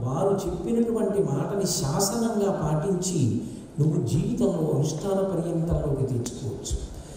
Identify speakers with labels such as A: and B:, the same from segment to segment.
A: వారు చెప్పినటువంటి మాటని శాసనంగా పాటించి నువ్వు జీవితంలో అనుష్ఠాన పర్యంతంలోకి తెచ్చుకోవచ్చు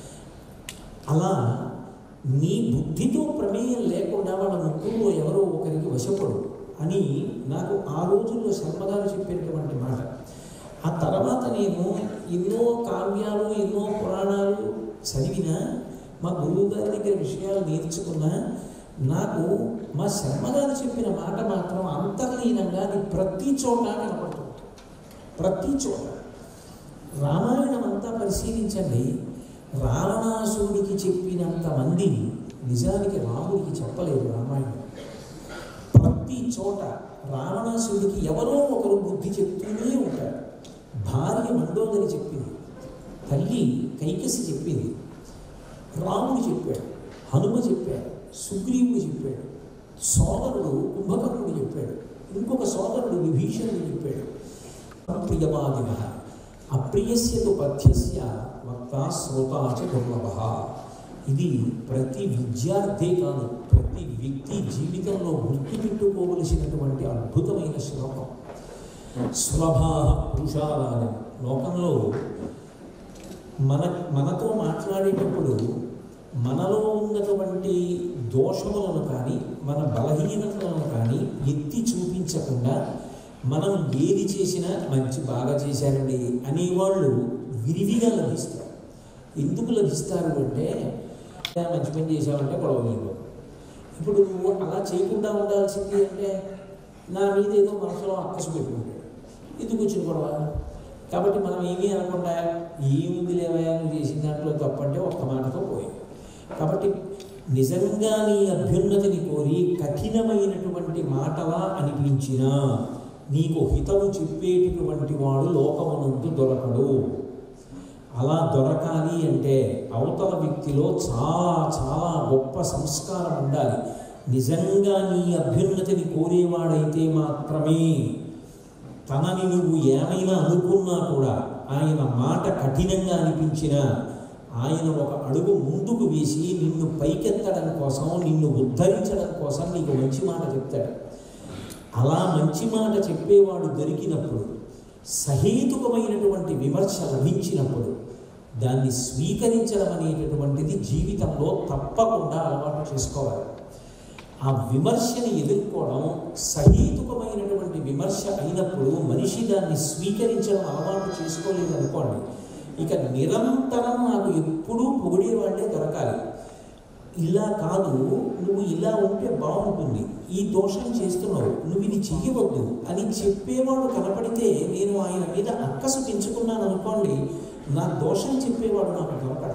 A: అలా నీ బుద్ధితో ప్రమేయం లేకుండా వాళ్ళ ముగ్గురులో ఎవరో ఒకరికి వశపడు అని నాకు ఆ రోజుల్లో శర్మగారు చెప్పినటువంటి మాట ఆ తర్వాత నేను ఎన్నో కావ్యాలు ఎన్నో పురాణాలు చదివినా మా గురువు గారి దగ్గర విషయాలు నేర్చుకున్నా నాకు మా శర్మగారు చెప్పిన మాట మాత్రం అంతర్లీనంగా అది ప్రతి చోట కనపడుతుంది ప్రతి చోట రామాయణం అంతా పరిశీలించండి రావణాసురుడికి చెప్పినంత మంది నిజానికి రాముడికి చెప్పలేదు రామాయణం ప్రతి చోట రావణాసురుడికి ఎవరో ఒకరు బుద్ధి చెప్తూనే ఉంటారు భార్య మండోదరి చెప్పింది తల్లి కైకసి చెప్పింది రాముడు చెప్పాడు హనుమ చెప్పాడు సుగ్రీవుడు చెప్పాడు సోదరుడు కుంభకర్ణుడు చెప్పాడు ఇంకొక సోదరుడు విభీషణుడు చెప్పాడు ప్రియవాదిన అప్రియస్యతు పథ్యస్య వక్త శ్రోతాచ దుర్లభ ఇది ప్రతి విద్యార్థి కాదు ప్రతి వ్యక్తి జీవితంలో గుర్తుపెట్టుకోవలసినటువంటి అద్భుతమైన శ్లోకం సులభా పురుషారాధన లోకంలో మన మనతో మాట్లాడేటప్పుడు మనలో ఉన్నటువంటి దోషములను కానీ మన బలహీనతలను కానీ ఎత్తి చూపించకుండా మనం ఏది చేసినా మంచి బాగా చేశారండి అనేవాళ్ళు విరివిగా లభిస్తారు ఎందుకు లభిస్తారు అంటే మంచి పని చేసామంటే గొడవ లేదు ఇప్పుడు నువ్వు అలా చేయకుండా ఉండాల్సింది అంటే నా మీద ఏదో మనసులో అక్కసు పెట్టుకుంటాడు ఎందుకు వచ్చిన గొడవ కాబట్టి మనం ఏమీ అనకుండా ఏముంది లేవయా నువ్వు చేసిన దాంట్లో తప్పంటే ఒక్క మాటతో పోయాం కాబట్టి నిజంగా నీ అభ్యున్నతిని కోరి కఠినమైనటువంటి మాటలా అనిపించినా నీకు హితవు చెప్పేటటువంటి వాడు లోకమునందు దొరకడు అలా దొరకాలి అంటే అవతల వ్యక్తిలో చాలా చాలా గొప్ప సంస్కారం ఉండాలి నిజంగా నీ అభ్యున్నతిని కోరేవాడైతే మాత్రమే తనని నువ్వు ఏమైనా అనుకున్నా కూడా ఆయన మాట కఠినంగా అనిపించినా ఆయన ఒక అడుగు ముందుకు వేసి నిన్ను పైకెత్తడం కోసం నిన్ను ఉద్ధరించడం కోసం నీకు మంచి మాట చెప్తాడు అలా మంచి మాట చెప్పేవాడు దొరికినప్పుడు సహేతుకమైనటువంటి విమర్శ లభించినప్పుడు దాన్ని స్వీకరించడం అనేటటువంటిది జీవితంలో తప్పకుండా అలవాటు చేసుకోవాలి ఆ విమర్శని ఎదుర్కోవడం సహేతుకమైనటువంటి విమర్శ అయినప్పుడు మనిషి దాన్ని స్వీకరించడం అలవాటు చేసుకోలేదు అనుకోండి ఇక నిరంతరం నాకు ఎప్పుడూ పొగిడేవాళ్ళే దొరకాలి ఇలా కాదు నువ్వు ఇలా ఉంటే బాగుంటుంది ఈ దోషం చేస్తున్నావు నువ్వు ఇది చెయ్యవద్దు అని చెప్పేవాడు కనపడితే నేను ఆయన మీద అక్కసు పెంచుకున్నాను అనుకోండి నా దోషం చెప్పేవాడు నాకు దొరకడు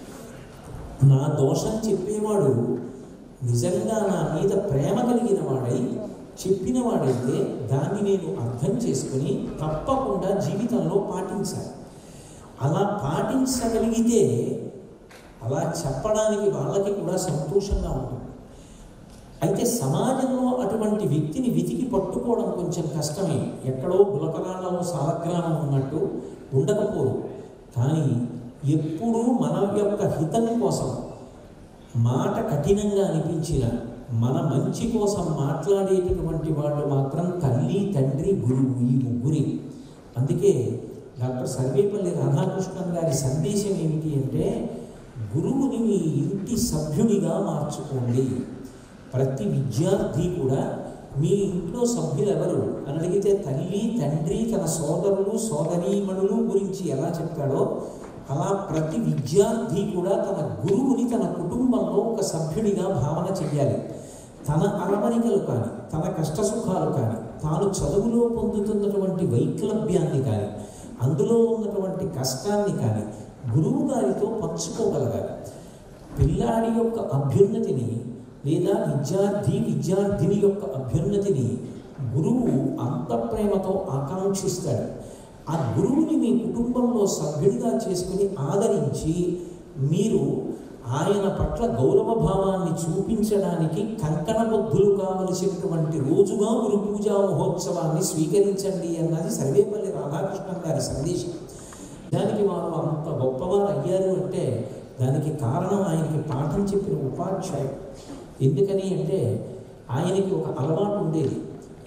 A: నా దోషం చెప్పేవాడు నిజంగా నా మీద ప్రేమ కలిగిన వాడై చెప్పిన వాడైతే దాన్ని నేను అర్థం చేసుకుని తప్పకుండా జీవితంలో పాటించాలి అలా పాటించగలిగితే అలా చెప్పడానికి వాళ్ళకి కూడా సంతోషంగా ఉంటుంది అయితే సమాజంలో అటువంటి వ్యక్తిని వెతికి పట్టుకోవడం కొంచెం కష్టమే ఎక్కడో గులకరాలలో సాలగ్రామం ఉన్నట్టు ఉండకపోరు కానీ ఎప్పుడూ మన యొక్క హితం కోసం మాట కఠినంగా అనిపించిన మన మంచి కోసం మాట్లాడేటటువంటి వాళ్ళు మాత్రం తల్లి తండ్రి గురువు ఈ ముగ్గురి అందుకే డాక్టర్ సర్వేపల్లి రాధాకృష్ణన్ గారి సందేశం ఏమిటి అంటే గురువుని మీ ఇంటి సభ్యుడిగా మార్చుకోండి ప్రతి విద్యార్థి కూడా మీ ఇంట్లో సభ్యులు ఎవరు అని అడిగితే తల్లి తండ్రి తన సోదరులు సోదరీమణులు గురించి ఎలా చెప్పాడో అలా ప్రతి విద్యార్థి కూడా తన గురువుని తన కుటుంబంలో ఒక సభ్యుడిగా భావన చెయ్యాలి తన అరమరికలు కానీ తన కష్టసుఖాలు కానీ తాను చదువులో పొందుతున్నటువంటి వైక్లభ్యాన్ని కానీ అందులో ఉన్నటువంటి కష్టాన్ని కానీ గురువు గారితో పంచుకోగలగాలి పిల్లాడి యొక్క అభ్యున్నతిని లేదా విద్యార్థి విద్యార్థిని యొక్క అభ్యున్నతిని గురువు అంత ప్రేమతో ఆకాంక్షిస్తాడు ఆ గురువుని మీ కుటుంబంలో సభ్యుడిగా చేసుకుని ఆదరించి మీరు ఆయన పట్ల గౌరవ భావాన్ని చూపించడానికి కంకణబద్ధులు కావలసినటువంటి రోజుగా గురు పూజా మహోత్సవాన్ని స్వీకరించండి అన్నది సర్వేపల్లి రాధాకృష్ణన్ గారి సందేశం దానికి వారు అంత గొప్పవారు అయ్యారు అంటే దానికి కారణం ఆయనకి పాఠం చెప్పిన ఉపాధ్యాయుడు ఎందుకని అంటే ఆయనకి ఒక అలవాటు ఉండేది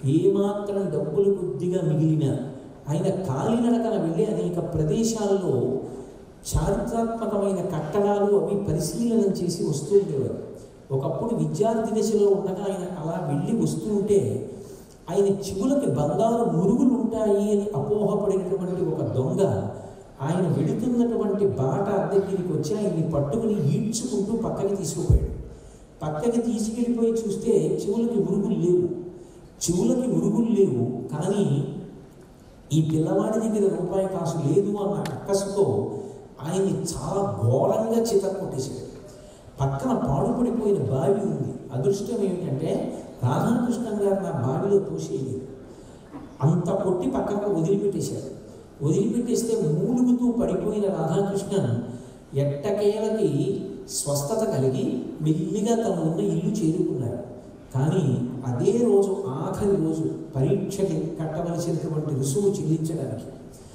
A: ఏమాత్రం డబ్బులు కొద్దిగా మిగిలిన ఆయన కాలినడకన వెళ్ళి అనేక ప్రదేశాల్లో చారిత్రాత్మకమైన కట్టడాలు అవి పరిశీలన చేసి వస్తూ ఉండేవారు ఒకప్పుడు విద్యార్థి దశలో ఉండగా ఆయన అలా వెళ్ళి వస్తూ ఉంటే ఆయన చెవులకి బంగారు మురుగులు ఉంటాయి అని అపోహపడినటువంటి ఒక దొంగ ఆయన వెళుతున్నటువంటి బాట దగ్గరికి వచ్చి ఆయన్ని పట్టుకుని ఈడ్చుకుంటూ పక్కకి తీసుకుపోయాడు పక్కకి తీసుకెళ్ళిపోయి చూస్తే చెవులకి మురుగులు లేవు చెవులకి మురుగులు లేవు కానీ ఈ పిల్లవాడి దగ్గర రూపాయి కాసు లేదు అన్న అక్కసుతో ఆయన్ని చాలా ఘోరంగా చిత కొట్టేశాడు పక్కన పాడుపడిపోయిన బావి ఉంది అదృష్టం ఏమిటంటే రాధాకృష్ణన్ గారు నా బావిలో తోసేయలేదు అంత కొట్టి పక్కన వదిలిపెట్టేశారు వదిలిపెట్టేస్తే మూలుగుతూ పడిపోయిన రాధాకృష్ణన్ ఎట్టకేలకి స్వస్థత కలిగి మెల్లిగా తను ఉన్న ఇల్లు చేరుకున్నారు కానీ అదే రోజు ఆఖరి రోజు పరీక్షకి కట్టవలసినటువంటి రుసుము చెల్లించడానికి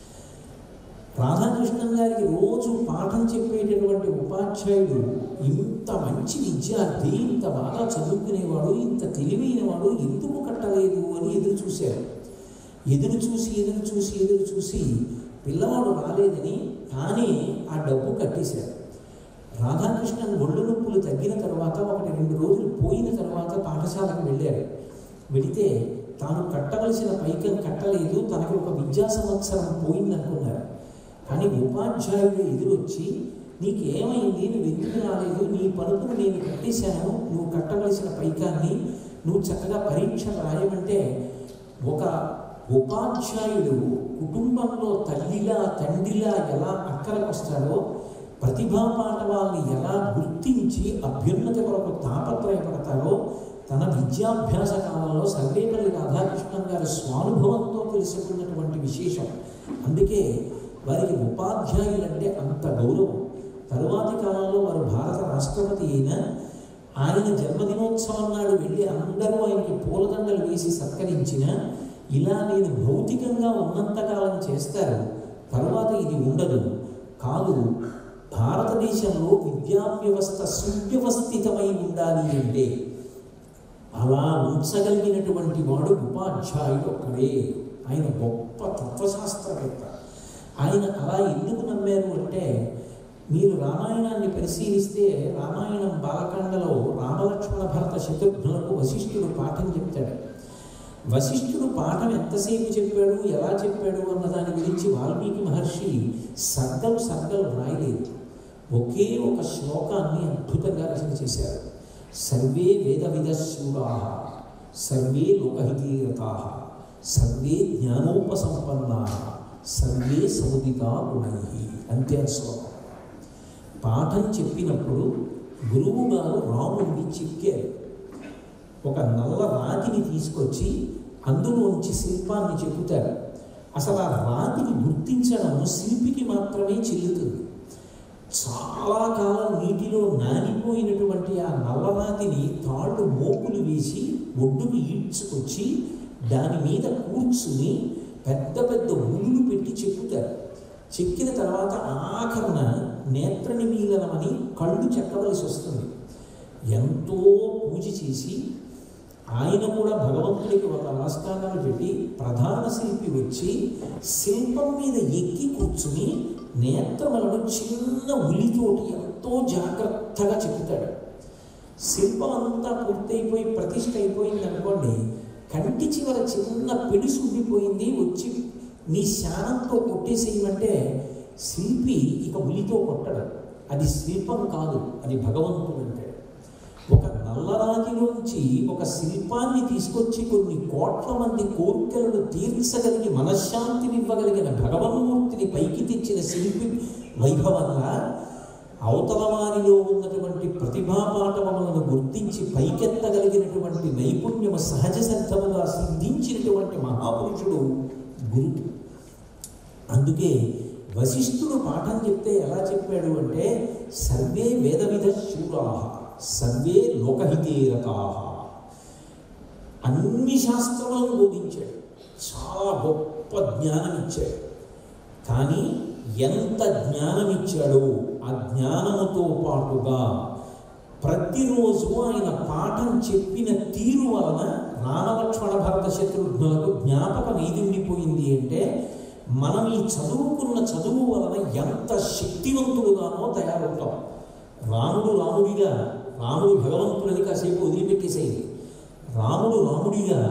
A: రాధాకృష్ణన్ గారికి రోజు పాఠం చెప్పేటటువంటి ఉపాధ్యాయుడు ఇంత మంచి విద్యార్థి ఇంత బాగా చదువుకునేవాడు ఇంత తెలివైనవాడు ఎందుకు కట్టలేదు అని ఎదురు చూశారు ఎదురు చూసి ఎదురు చూసి ఎదురు చూసి పిల్లవాడు రాలేదని కానీ ఆ డబ్బు కట్టేశారు రాధాకృష్ణన్ ఒళ్ళు నొప్పులు తగ్గిన తర్వాత ఒకటి రెండు రోజులు పోయిన తర్వాత పాఠశాలకు వెళ్ళారు వెళితే తాను కట్టవలసిన పైకం కట్టలేదు తనకి ఒక విద్యా సంవత్సరం పోయిందనుకున్నారు కానీ ఉపాధ్యాయుడు ఎదురొచ్చి నీకేమైంది నువ్వు ఎందుకు రాలేదు నీ పలుపును నేను కట్టేశాను నువ్వు కట్టవలసిన పైకాన్ని నువ్వు చక్కగా పరీక్ష రాయమంటే ఒక ఉపాధ్యాయుడు కుటుంబంలో తల్లిలా తండ్రిలా ఎలా అక్కరకొస్తాడో ప్రతిభా పాఠవాల్ని ఎలా గుర్తించి అభ్యున్నతి కొరకు తాపత్రయపడతారో తన విద్యాభ్యాస కాలంలో సర్వేపల్లి రాధాకృష్ణన్ గారి స్వానుభవంతో తెలుసుకున్నటువంటి విశేషం అందుకే వారికి ఉపాధ్యాయులంటే అంత గౌరవం తరువాతి కాలంలో వారు భారత రాష్ట్రపతి అయిన ఆయన జన్మదినోత్సవం నాడు వెళ్ళి అందరూ ఆయనకి పూలదండలు వేసి సత్కరించిన ఇలా నేను భౌతికంగా ఉన్నంతకాలం చేస్తారు తర్వాత ఇది ఉండదు కాదు భారతదేశంలో విద్యా వ్యవస్థ సువ్యవస్థితమై ఉండాలి అంటే అలా ఉంచగలిగినటువంటి వాడు ఉపాధ్యాయుడు ఒక్కడే ఆయన గొప్ప తత్వశాస్త్రవేత్త ఆయన అలా ఎందుకు నమ్మారు అంటే మీరు రామాయణాన్ని పరిశీలిస్తే రామాయణం బాలకాండలో రామలక్ష్మణ భరత శత్రుఘ్నులకు వశిష్ఠుడు పాఠం చెప్తాడు వశిష్ఠుడు పాఠం ఎంతసేపు చెప్పాడు ఎలా చెప్పాడు అన్న దాని గురించి వాల్మీకి మహర్షి సర్గలు సర్గలు రాయలేదు ఒకే ఒక శ్లోకాన్ని అద్భుతంగా రచన చేశారు సర్వే వేద విదశూరా సర్వే లోకహితీరతా సర్వే జ్ఞానోపసంపన్నా సర్వే సముదితా గుణై అంతే ఆ శ్లోకం పాఠం చెప్పినప్పుడు గురువు గారు రాముడిని చిక్కారు ఒక నల్ల రాతిని తీసుకొచ్చి అందులోంచి శిల్పాన్ని చెబుతారు అసలు ఆ రాతిని గుర్తించడం శిల్పికి మాత్రమే చెల్లుతుంది చాలా కాలం నీటిలో నానిపోయినటువంటి ఆ నల్లరాతిని తాళ్ళు మోపులు వేసి ఒడ్డుకు ఈడ్చుకొచ్చి దాని మీద కూర్చుని పెద్ద పెద్ద ముళ్ళు పెట్టి చెక్కుతారు చెక్కిన తర్వాత ఆఖరణ నేత్ర నిమీలనమని కళ్ళు చెక్కవలసి వస్తుంది ఎంతో పూజ చేసి ఆయన కూడా భగవంతుడికి ఒక నమస్కారాలు పెట్టి ప్రధాన శిల్పి వచ్చి శిల్పం మీద ఎక్కి కూర్చుని నేత్రములను చిన్న ఉలితోటి ఎంతో జాగ్రత్తగా చెప్తాడు శిల్పం అంతా పూర్తయిపోయి ప్రతిష్ట అయిపోయింది అనుకోండి కంటి చివర చిన్న పిడిసి ఉండిపోయింది వచ్చి నీ శానంతో కొట్టేసేయమంటే శిల్పి ఇక ఉలితో కొట్టడం అది శిల్పం కాదు అది భగవంతుడు అంటే ఒక నల్లరాతిలోంచి ఒక శిల్పాన్ని తీసుకొచ్చి కొన్ని కోట్ల మంది కోరికలను తీర్చగలిగి మనశ్శాంతినివ్వగలిగిన భగవన్మూర్తిని పైకి తెచ్చిన శిల్పి వైభవంగా అవతల వారిలో ఉన్నటువంటి ప్రతిభాపాఠవములను గుర్తించి పైకెత్తగలిగినటువంటి నైపుణ్యము సహజ సిద్ధముగా సిద్ధించినటువంటి మహాపురుషుడు గురువు అందుకే వశిష్ఠుడు పాఠం చెప్తే ఎలా చెప్పాడు అంటే సర్వే వేదవిధ శూరా సర్వే లోకహితేరతా అన్ని శాస్త్రములను బోధించాడు చాలా గొప్ప జ్ఞానం ఇచ్చాడు కానీ ఎంత జ్ఞానం ఇచ్చాడో ఆ జ్ఞానముతో పాటుగా ప్రతిరోజు ఆయన పాఠం చెప్పిన తీరు వలన రామలక్ష్మణ భరత శత్రుఘ్నులకు జ్ఞాపకం ఏది ఉండిపోయింది అంటే మనం ఈ చదువుకున్న చదువు వలన ఎంత శక్తివంతుడుగానో తయారవుతాం రాముడు రాముడిగా రాముడు భగవంతుడని కాసేపు వదిలిపెట్టేసేది రాముడు రాముడిగా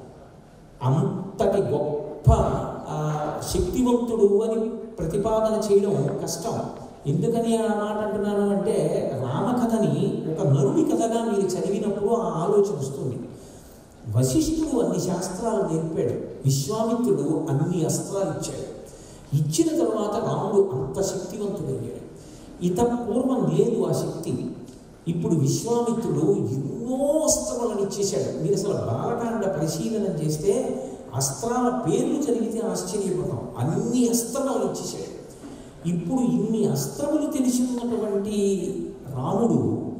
A: అంతటి గొప్ప ఆ, శక్తివంతుడు అని ప్రతిపాదన చేయడం కష్టం ఎందుకని ఆ మాట అంటున్నాను అంటే రామకథని ఒక నరుడి కథగా మీరు చదివినప్పుడు ఆ ఆలోచన వస్తుంది వశిష్ఠుడు అన్ని శాస్త్రాలు నేర్పాడు విశ్వామిత్రుడు అన్ని అస్త్రాలు ఇచ్చాడు ఇచ్చిన తర్వాత రాముడు అంత శక్తివంతుడయ్యాడు ఇత పూర్వం లేదు ఆ శక్తి ఇప్పుడు విశ్వామిత్రుడు ఎన్నో అస్త్రాలను ఇచ్చేశాడు మీరు అసలు బాలకాండ పరిశీలన చేస్తే అస్త్రాల పేర్లు చదివితే ఆశ్చర్యపోతాం అన్ని అస్త్రాలు ఇచ్చేశాడు ఇప్పుడు ఇన్ని అస్త్రములు తెలిసి ఉన్నటువంటి రాముడు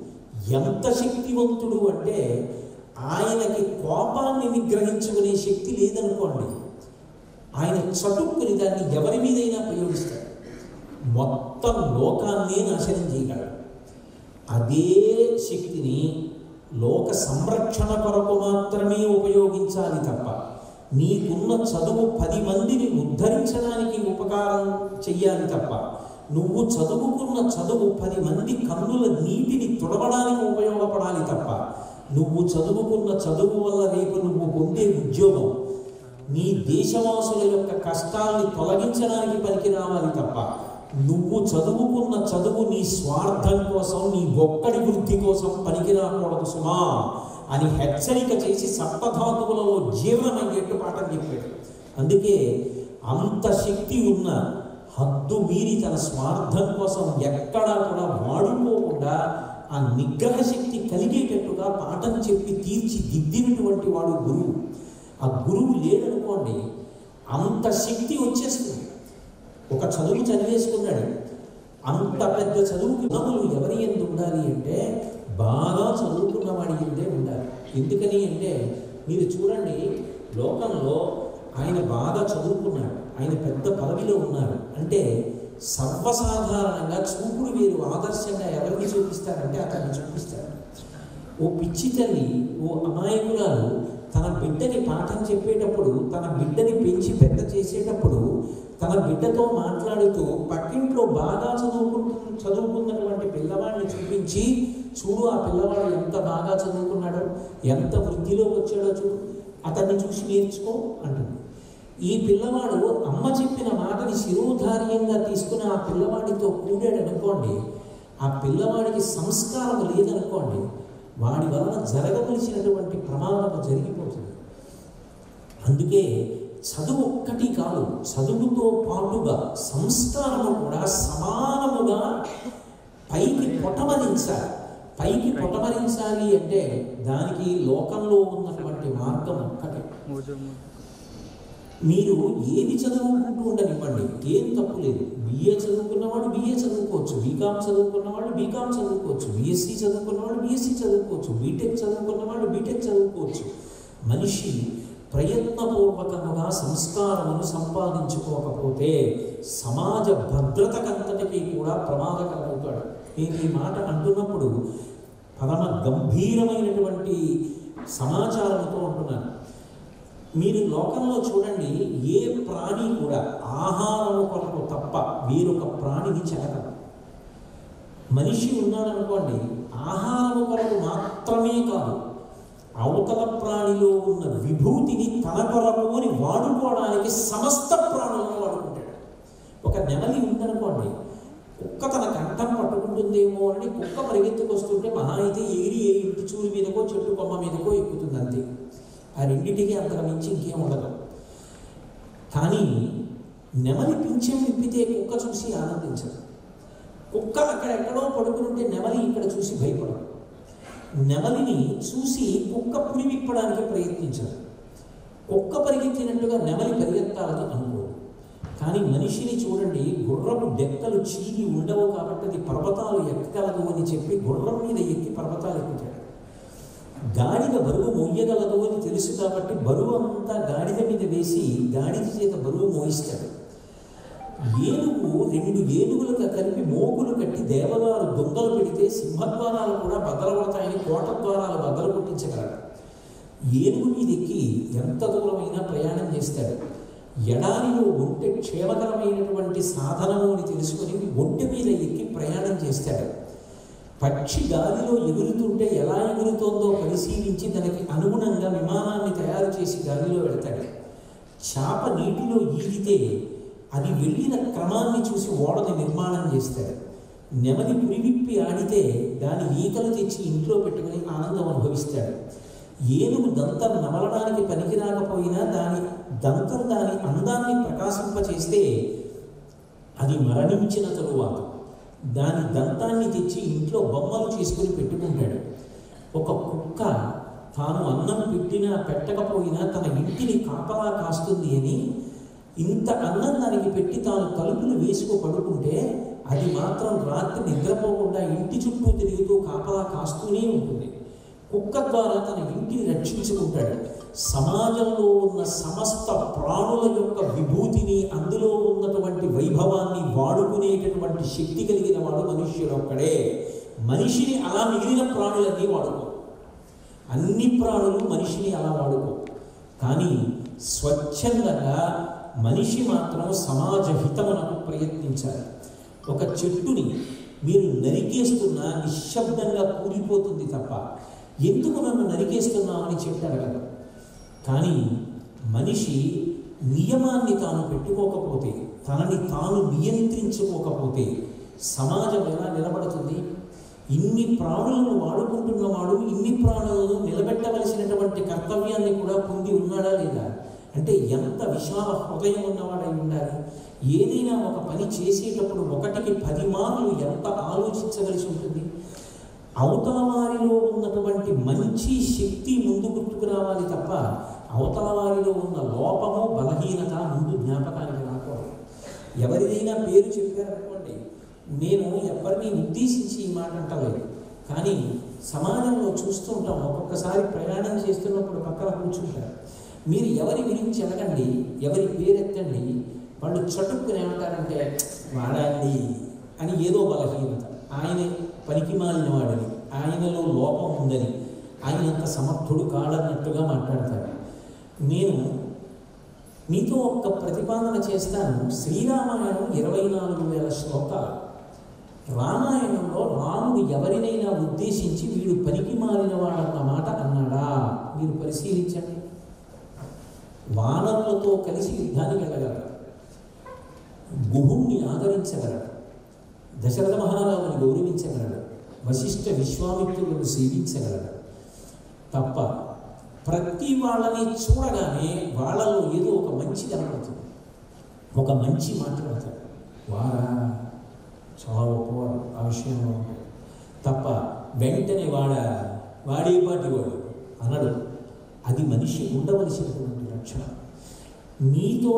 A: ఎంత శక్తివంతుడు అంటే ఆయనకి కోపాన్ని నిగ్రహించుకునే శక్తి లేదనుకోండి ఆయన చటుక్కుని దాన్ని ఎవరి మీదైనా ప్రయోగిస్తాడు మొత్తం లోకాన్నే నాశనం చేయగలడు అదే శక్తిని లోక సంరక్షణ కొరకు మాత్రమే ఉపయోగించాలి తప్ప నీకున్న చదువు పది మందిని ఉద్ధరించడానికి ఉపకారం చెయ్యాలి తప్ప నువ్వు చదువుకున్న చదువు పది మంది కన్నుల నీటిని తుడవడానికి ఉపయోగపడాలి తప్ప నువ్వు చదువుకున్న చదువు వల్ల రేపు నువ్వు పొందే ఉద్యోగం నీ దేశవాసుల యొక్క కష్టాల్ని తొలగించడానికి పనికి రావాలి తప్ప నువ్వు చదువుకున్న చదువు నీ స్వార్థం కోసం నీ ఒక్కడి వృద్ధి కోసం పనికి రాకూడదు సుమా అని హెచ్చరిక చేసి సప్తధాతువులలో జీర్ణమయ్యేట్టు పాఠం చెప్పాడు అందుకే అంత శక్తి ఉన్న హద్దు మీరి తన స్వార్థం కోసం ఎక్కడా కూడా వాడుకోకుండా ఆ నిగ్రహ శక్తి కలిగేటట్టుగా పాఠం చెప్పి తీర్చిదిద్దినటువంటి వాడు గురువు ఆ గురువు లేడనుకోండి అంత శక్తి వచ్చేస్తుంది ఒక చదువు చదివేసుకున్నాడు అంత పెద్ద చదువు గుణములు ఎవరి ఎందు ఉండాలి అంటే బాగా చదువుకున్న వాడి ఎందే ఉండాలి ఎందుకని అంటే మీరు చూడండి లోకంలో ఆయన బాగా చదువుకున్నాడు ఆయన పెద్ద పదవిలో ఉన్నారు అంటే సర్వసాధారణంగా చూపుడు వీరు ఆదర్శంగా ఎవరిని చూపిస్తారంటే అతన్ని చూపిస్తారు ఓ పిచ్చి తల్లి ఓ అమాయకురాలు తన బిడ్డని పాఠం చెప్పేటప్పుడు తన బిడ్డని పెంచి పెద్ద చేసేటప్పుడు తన బిడ్డతో మాట్లాడుతూ పక్కింట్లో బాగా చదువుకుంటు చదువుకున్నటువంటి పిల్లవాడిని చూపించి చూడు ఆ పిల్లవాడు ఎంత బాగా చదువుకున్నాడో ఎంత వృద్ధిలోకి వచ్చాడో చూడు అతన్ని చూసి నేర్చుకో అంటుంది ఈ పిల్లవాడు అమ్మ చెప్పిన మాటని శిరోధార్యంగా తీసుకుని ఆ పిల్లవాడితో కూడాడు అనుకోండి ఆ పిల్లవాడికి సంస్కారం లేదనుకోండి వాడి వలన జరగవలసినటువంటి ప్రమాదం జరిగిపోతుంది అందుకే చదువు ఒక్కటి కాదు చదువుతో పాటుగా సంస్కారము కూడా సమానముగా పైకి పొటమరించాలి పైకి పొటమరించాలి అంటే దానికి లోకంలో ఉన్నటువంటి మార్గం ఒక్కటే మీరు ఏది చదువుకుంటూ ఉండనివ్వండి ఏం తప్పు లేదు బిఏ చదువుకున్నవాడు బిఏ చదువుకోవచ్చు బీకామ్ చదువుకున్నవాడు బీకామ్ చదువుకోవచ్చు బీఎస్సీ చదువుకున్నవాడు బీఎస్సీ చదువుకోవచ్చు బీటెక్ చదువుకున్నవాడు బీటెక్ చదువుకోవచ్చు మనిషి ప్రయత్నపూర్వకముగా సంస్కారమును సంపాదించుకోకపోతే సమాజ భద్రతకంతటికి కూడా ప్రమాదకరమవుతాడు నేను ఈ మాట అంటున్నప్పుడు పరమ గంభీరమైనటువంటి సమాచారంతో అంటున్నాను మీరు లోకంలో చూడండి ఏ ప్రాణి కూడా ఆహారం కొరకు తప్ప వేరొక ప్రాణిని చెరగదు మనిషి ఉన్నాడనుకోండి ఆహారం కొరకు మాత్రమే కాదు అవతల ప్రాణిలో ఉన్న విభూతిని తన కొరకు అని వాడుకోవడానికి సమస్త ప్రాణులను వాడుకుంటాడు ఒక నెమలి ఉందనుకోండి కుక్క తన కంఠం పట్టుకుంటుందేమో అని కుక్క పరిగెత్తుకొస్తుంటే మహా అయితే ఏరి ఏ ఇంటి చూరు మీదకో చెట్టు కొమ్మ మీదకో ఎక్కుతుంది అంతే ఆ రెండింటికి అంతకు మించి ఇంకేం ఉండదు కానీ నెమలి పింఛం విప్పితే కుక్క చూసి ఆనందించదు కుక్క అక్కడ ఎక్కడో పడుకుంటే నెమలి ఇక్కడ చూసి భయపడదు నెమలిని చూసి కుక్క పులి విప్పడానికి ప్రయత్నించదు కుక్క పరిగెత్తినట్టుగా నెమలి పరిగెత్తాలని అనుకో కానీ మనిషిని చూడండి గుర్రపు డెక్కలు చీగి ఉండవు కాబట్టి అది పర్వతాలు ఎక్కగలదు అని చెప్పి గుర్రం మీద ఎక్కి పర్వతాలు ఎక్కుతాడు గాడిద బరువు మోయగలదు అని తెలుసు కాబట్టి బరువు అంతా గాడిద మీద వేసి గాడిద చేత బరువు మోయిస్తాడు ఏనుగు రెండు ఏనుగులకు కలిపి మోకులు కట్టి దేవదారు దొంగలు పెడితే సింహద్వారాలు కూడా బద్దలు కొడతాయని కోట ద్వారాలు బద్దలు కొట్టించగలడు ఏనుగు మీద ఎక్కి ఎంత దూరమైనా ప్రయాణం చేస్తాడు ఎడారిలో ఒంటె క్షేమకరమైనటువంటి సాధనము అని తెలుసుకొని ఒంటె మీద ఎక్కి ప్రయాణం చేస్తాడు పక్షి గాలిలో ఎగురుతుంటే ఎలా ఎగురుతోందో పరిశీలించి దానికి అనుగుణంగా విమానాన్ని తయారు చేసి గాలిలో వెళ్తాడు చేప నీటిలో ఈదితే అది వెళ్ళిన క్రమాన్ని చూసి ఓడని నిర్మాణం చేస్తాడు నెమలి పురివిప్పి ఆడితే దాని ఈకలు తెచ్చి ఇంట్లో పెట్టుకుని ఆనందం అనుభవిస్తాడు ఏనుగు దంతం నమలడానికి పనికి రాకపోయినా దాని దంతం దాని అందాన్ని ప్రకాశింపచేస్తే అది మరణించిన తరువాత దాని దంతాన్ని తెచ్చి ఇంట్లో బొమ్మలు చేసుకుని పెట్టుకుంటాడు ఒక కుక్క తాను అన్నం పెట్టినా పెట్టకపోయినా తన ఇంటిని కాపలా కాస్తుంది అని ఇంత అన్నం దానికి పెట్టి తాను తలుపులు వేసుకో పడుకుంటే అది మాత్రం రాత్రి నిద్రపోకుండా ఇంటి చుట్టూ తిరుగుతూ కాపలా కాస్తూనే ఉంటుంది కుక్క ద్వారా తన ఇంటిని రక్షించుకుంటాడు సమాజంలో ఉన్న సమస్త ప్రాణుల యొక్క విభూతిని అందులో ఉన్నటువంటి వైభవాన్ని వాడుకునేటటువంటి శక్తి కలిగిన వాడు మనుష్యుడు ఒక్కడే మనిషిని అలా మిగిలిన ప్రాణులన్నీ వాడుకో అన్ని ప్రాణులు మనిషిని అలా వాడుకో కానీ స్వచ్ఛందంగా మనిషి మాత్రం సమాజ హితమునకు ప్రయత్నించాలి ఒక చెట్టుని మీరు నరికేస్తున్నా నిశ్శబ్దంగా కూలిపోతుంది తప్ప ఎందుకు నన్ను నరికేస్తున్నామని చెప్పారు కదా కానీ మనిషి నియమాన్ని తాను పెట్టుకోకపోతే తనని తాను నియంత్రించుకోకపోతే సమాజం ఎలా నిలబడుతుంది ఇన్ని ప్రాణులను వాడుకుంటున్నవాడు ఇన్ని ప్రాణులను నిలబెట్టవలసినటువంటి కర్తవ్యాన్ని కూడా పొంది ఉన్నాడా లేదా అంటే ఎంత విశాల హృదయం ఉన్నవాడై ఉండాలి ఏదైనా ఒక పని చేసేటప్పుడు ఒకటికి పది మార్లు ఎంత ఆలోచించవలసి ఉంటుంది అవతల వారిలో ఉన్నటువంటి మంచి శక్తి ముందు గుర్తుకు రావాలి తప్ప అవతల వారిలో ఉన్న లోపము బలహీనత ముందు జ్ఞాపకానికి రాకూడదు ఎవరిదైనా పేరు చెప్పారనుకోండి నేను ఎవరిని ఉద్దేశించి ఈ మాట అంటలేదు కానీ సమాజంలో చూస్తూ ఉంటాం ఒక్కొక్కసారి ప్రయాణం చేస్తున్నప్పుడు పక్కన కూర్చుంటారు మీరు ఎవరి గురించి అడగండి ఎవరి పేరెత్తండి వాళ్ళు చటుక్కుని ఏమంటారంటే వాడండి అని ఏదో బలహీనత ఆయన పనికి మాలిన వాడని ఆయనలో లోపం ఉందని ఆయనంత సమర్థుడు కాడన్నట్టుగా మాట్లాడతారు నేను మీతో ఒక్క ప్రతిపాదన చేస్తాను శ్రీరామాయణం ఇరవై నాలుగు వేల శ్లోకాలు రామాయణంలో రాముడు ఎవరినైనా ఉద్దేశించి వీడు పనికి మాలిన వాడన్న మాట అన్నాడా మీరు పరిశీలించండి వానరులతో కలిసి యుద్ధానికి వెళ్ళగలరు గుహుణ్ణి ఆదరించగలడు దశరథ మహారాజుని గౌరవించగలడు వశిష్ఠ విశ్వామిత్రులను సేవించగలడు తప్ప ప్రతి వాళ్ళని చూడగానే వాళ్ళలో ఏదో ఒక మంచి కనపడుతుంది ఒక మంచి మాట్లాడతాడు వారా చాలా గొప్పవాడు ఆ విషయంలో ఉంటాడు తప్ప వెంటనే వాడ వాడేపాటి వాడు అనడు అది మనిషి ఉండవలసినటువంటి లక్షణం మీతో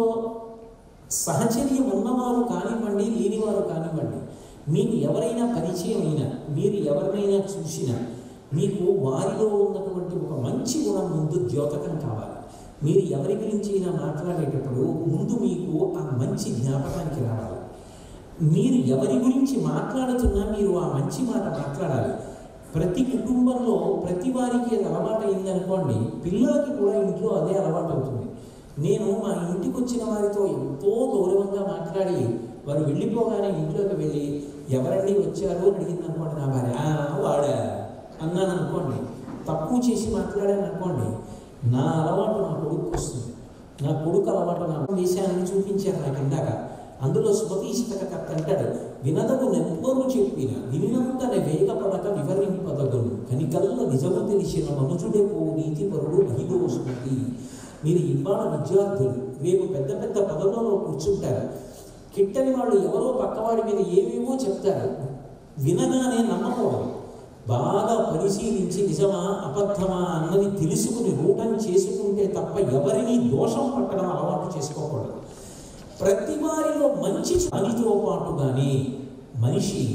A: సహచర్యం ఉన్నవారు కానివ్వండి లేనివారు కానివ్వండి మీకు ఎవరైనా పరిచయం అయినా మీరు ఎవరినైనా చూసినా మీకు వారిలో ఉన్నటువంటి ఒక మంచి గుణం ముందు ద్యోతకం కావాలి మీరు ఎవరి గురించి అయినా మాట్లాడేటప్పుడు ముందు మీకు ఆ మంచి జ్ఞాపకానికి రావాలి మీరు ఎవరి గురించి మాట్లాడుతున్నా మీరు ఆ మంచి మాట మాట్లాడాలి ప్రతి కుటుంబంలో ప్రతి వారికి అది అలవాటు అయిందనుకోండి పిల్లలకి కూడా ఇంట్లో అదే అలవాటు అవుతుంది నేను మా ఇంటికి వచ్చిన వారితో ఎంతో గౌరవంగా మాట్లాడి వారు వెళ్ళిపోగానే ఇంట్లోకి వెళ్ళి ఎవరండి వచ్చారు అని అడిగింది అనుకోండి నా భార్య "ఆ, వాడా అన్నాను అనుకోండి తక్కువ చేసి మాట్లాడాను అనుకోండి నా అలవాటు నా కొడుకు వస్తుంది నా కొడుకు అలవాటు నాకు దేశాన్ని చూపించారు నాకు ఇందాక అందులో స్మతీష్టకర్త అంటాడు వినదగు నెప్పరు చెప్పిన వినినంతనే వేగపడక వివరింపదగును కనికల్ల నిజము తెలిసిన మనుజుడే పో నీతి పరుడు మహిళ స్మృతి మీరు ఇవాళ విద్యార్థులు రేపు పెద్ద పెద్ద పదవులలో కూర్చుంటారు కిట్టని వాళ్ళు ఎవరో పక్కవాడి మీద ఏవేవో చెప్తారు వినగానే నమ్మకూడదు బాగా పరిశీలించి నిజమా అబద్ధమా అన్నది తెలుసుకుని రూటం చేసుకుంటే తప్ప ఎవరిని దోషం పట్టడం అలవాటు చేసుకోకూడదు ప్రతి వారిలో మంచి పనితో పాటుగానే మనిషి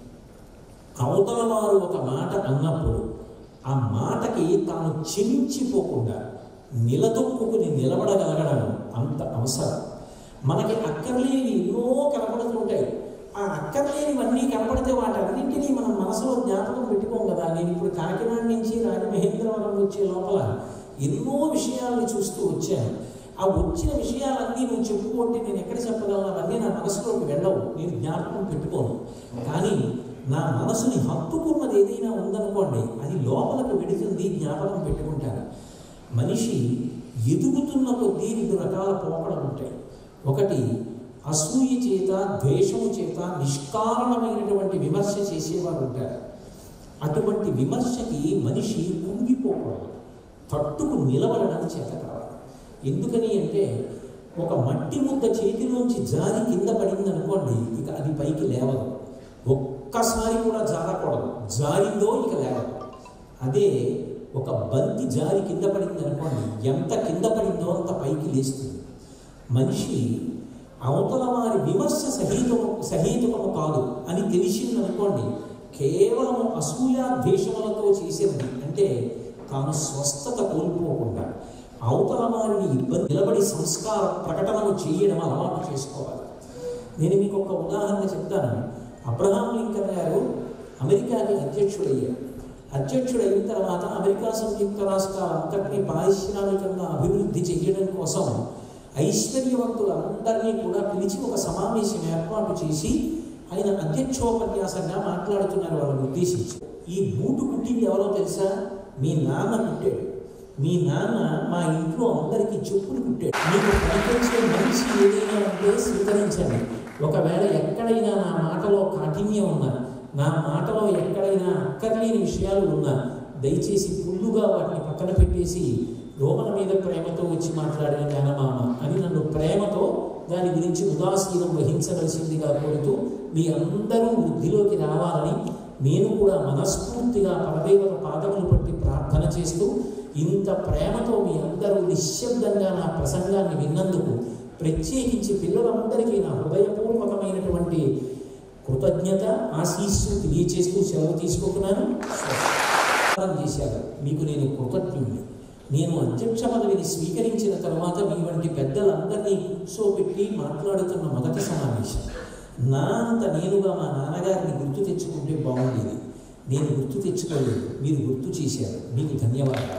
A: అవతల వారు ఒక మాట అన్నప్పుడు ఆ మాటకి తాను చెలించిపోకుండా నిలదొక్కుని నిలబడగలగడం అంత అవసరం మనకి అక్కర్లేని ఎన్నో కనపడుతుంటాయి ఆ అక్కర్లేనివన్నీ కనపడితే వాటన్నింటినీ మనం మనసులో జ్ఞాపకం పెట్టుకోం కదా నేను ఇప్పుడు కాకినాడ నుంచి రాజమహేంద్రవరం వచ్చే లోపల ఎన్నో విషయాల్ని చూస్తూ వచ్చాను ఆ వచ్చిన విషయాలన్నీ నువ్వు చెప్పుకుంటే నేను ఎక్కడ చెప్పగలను అవన్నీ నా మనసులోకి వెళ్ళవు నేను జ్ఞాపకం పెట్టుకోను కానీ నా మనసుని హత్తుకున్నది ఏదైనా ఉందనుకోండి అది లోపలికి వెడుతుంది జ్ఞాపకం పెట్టుకుంటాను మనిషి ఎదుగుతున్న కొద్దీ రెండు రకాల పోకడలు ఉంటాయి ఒకటి అసూయ చేత ద్వేషము చేత నిష్కారణమైనటువంటి విమర్శ చేసేవారు ఉంటారు అటువంటి విమర్శకి మనిషి కుంగిపోకూడదు తట్టుకు నిలబడడం చేత కావాలి ఎందుకని అంటే ఒక మట్టి ముద్ద చేతిలోంచి జారి కింద పడింది అనుకోండి ఇక అది పైకి లేవదు ఒక్కసారి కూడా జారకూడదు జారిందో ఇక లేవదు అదే ఒక బంతి జారి కింద పడింది అనుకోండి ఎంత కింద పడిందో అంత పైకి లేస్తుంది మనిషి అవతల వారి విమర్శ సహేతుము సహేతుకము కాదు అని తెలిసింది అనుకోండి కేవలం అసూయ ద్వేషములతో చేసేది అంటే తాను స్వస్థత కోల్పోకుండా అవతల వారిని ఇబ్బంది నిలబడి సంస్కార ప్రకటనను చేయడం అలవాటు చేసుకోవాలి నేను మీకు ఒక ఉదాహరణ చెప్తాను అబ్రహాం లింకన్ గారు అమెరికాకి అధ్యక్షుడయ్యారు అధ్యక్షుడైన తర్వాత అమెరికా సంయుక్త రాష్ట్రాలంతటినీ పారిశ్రామికంగా అభివృద్ధి చేయడం కోసం ఐశ్వర్యవంతులందరినీ కూడా పిలిచి ఒక సమావేశం ఏర్పాటు చేసి ఆయన అధ్యక్షోపన్యాసంగా మాట్లాడుతున్నారు వాళ్ళని ఉద్దేశించి ఈ బూటు కుట్టింది ఎవరో తెలుసా మీ నాన్న కుట్టాడు మీ నాన్న మా ఇంట్లో అందరికీ చెప్పులు కుట్టాడు మీకు కనిపించే మనిషి ఏదైనా ఉంటే స్వీకరించండి ఒకవేళ ఎక్కడైనా నా మాటలో కాఠిన్యం ఉన్నా నా మాటలో ఎక్కడైనా అక్కర్లేని విషయాలు ఉన్నా దయచేసి పుల్లుగా వాటిని పక్కన పెట్టేసి రోమన మీద ప్రేమతో వచ్చి మాట్లాడిన జ్ఞానమామ అని నన్ను ప్రేమతో దాని గురించి ఉదాసీనం వహించవలసిందిగా కోరుతూ మీ అందరూ వృద్ధిలోకి రావాలని నేను కూడా మనస్ఫూర్తిగా పరదేవత పాదములు పట్టి ప్రార్థన చేస్తూ ఇంత ప్రేమతో మీ అందరూ నిశ్శబ్దంగా నా ప్రసంగాన్ని విన్నందుకు ప్రత్యేకించి పిల్లలందరికీ నా హృదయపూర్వకమైనటువంటి కృతజ్ఞత ఆశీస్సు తెలియచేస్తూ సెలవు తీసుకుంటున్నాను స్వస్తి చేశారు మీకు నేను కృతజ్ఞుడిని నేను అధ్యక్ష పదవిని స్వీకరించిన తర్వాత మీ వంటి పెద్దలందరినీ కూర్చోబెట్టి మాట్లాడుతున్న మొదటి సమావేశం నా అంత నేనుగా మా నాన్నగారిని గుర్తు తెచ్చుకుంటే బాగుండేది నేను గుర్తు తెచ్చుకోలేదు మీరు గుర్తు చేశారు మీకు ధన్యవాదాలు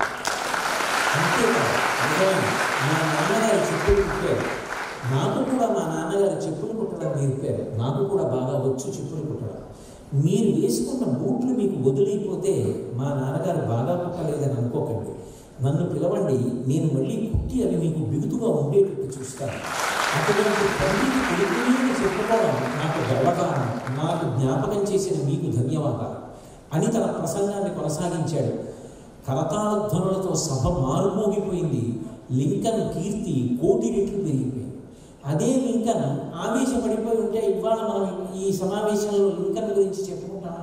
A: అంతేకాదు నిజమే, మా నాన్నగారు చెప్పులు కుట్టారు నాకు కూడా మా నాన్నగారు చెప్పులు కుట్టడం నేర్పారు నాకు కూడా బాగా వచ్చు చెప్పులు కుట్టడం మీరు వేసుకున్న బూట్లు మీకు వదిలిపోతే మా నాన్నగారు బాగా కుట్టలేదని అనుకోకండి నన్ను పిలవండి నేను మళ్ళీ కుట్టి అవి మీకు బిగుతుగా ఉండేటట్టు చూస్తాను అటువంటి తండ్రికి కొడుకుని చెప్పుకోవడం నాకు గర్వకారణం నాకు జ్ఞాపకం చేసిన మీకు ధన్యవాదాలు అని తన ప్రసంగాన్ని కొనసాగించాడు కరతాళధ్వనులతో సభ మారుమోగిపోయింది లింకన్ కీర్తి కోటి రెట్లు పెరిగిపోయింది అదే లింకన్ ఆవేశపడిపోయి ఉంటే ఇవాళ మనం ఈ సమావేశంలో లింకన్ గురించి చెప్పుకుంటాం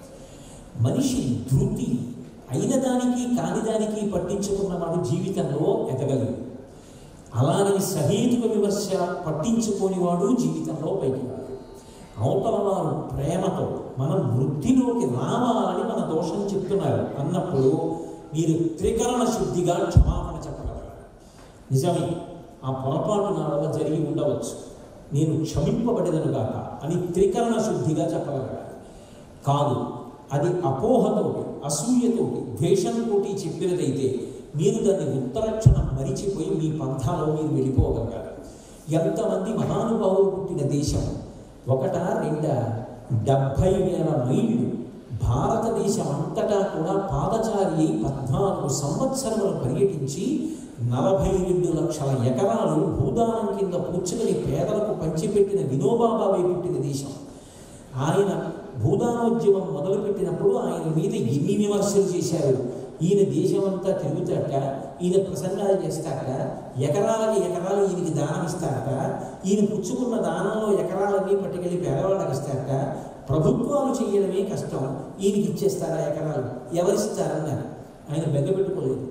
A: మనిషి ధృతి అయిన దానికి కాని దానికి పట్టించుకున్నవాడు జీవితంలో ఎదగలేదు అలాగని సహేతుక విమర్శ పట్టించుకోనివాడు జీవితంలో పైకి రాడు అవతల వారు ప్రేమతో మనం వృద్ధిలోకి రావాలని మన దోషం చెప్తున్నారు అన్నప్పుడు మీరు త్రికరణ శుద్ధిగా క్షమాపణ చెప్పగలరు నిజమే ఆ పొరపాటు నా వల్ల జరిగి ఉండవచ్చు నేను క్షమింపబడేదను గాక అని త్రికరణ శుద్ధిగా చెప్పగలగాలి కాదు అది అపోహతోటి అసూయతోటి ద్వేషంతోటి చెప్పినదైతే మీరు దాన్ని ఉత్తరక్షణం మరిచిపోయి మీ పంథాలో మీరు వెళ్ళిపోగలగాలి ఎంతమంది మహానుభావులు పుట్టిన దేశం ఒకట రెండ డెబ్భై వేల మైళ్ళు భారతదేశం అంతటా కూడా పాదచారి అయి పద్నాలుగు సంవత్సరములు పర్యటించి నలభై రెండు లక్షల ఎకరాలు భూదానం కింద పుచ్చుకొని పేదలకు పంచిపెట్టిన వినోబాబావే పుట్టిన దేశం ఆయన భూదానోద్యమం మొదలుపెట్టినప్పుడు ఆయన మీద ఎన్ని విమర్శలు చేశారు ఈయన దేశమంతా తిరుగుతాట ఈయన ప్రసంగాలు చేస్తాట ఎకరాలకి ఎకరాలు ఈయనకి దానం ఇస్తారట ఈయన పుచ్చుకున్న దానంలో ఎకరాలన్నీ పట్టుకెళ్ళి పేదవాళ్ళకి ఇస్తారట ప్రభుత్వాలు చేయడమే కష్టం ఈయనకి ఇచ్చేస్తారా ఎకరాలు ఎవరిస్తారన్నారు ఆయన బెగ్గబెట్టుకోలేదు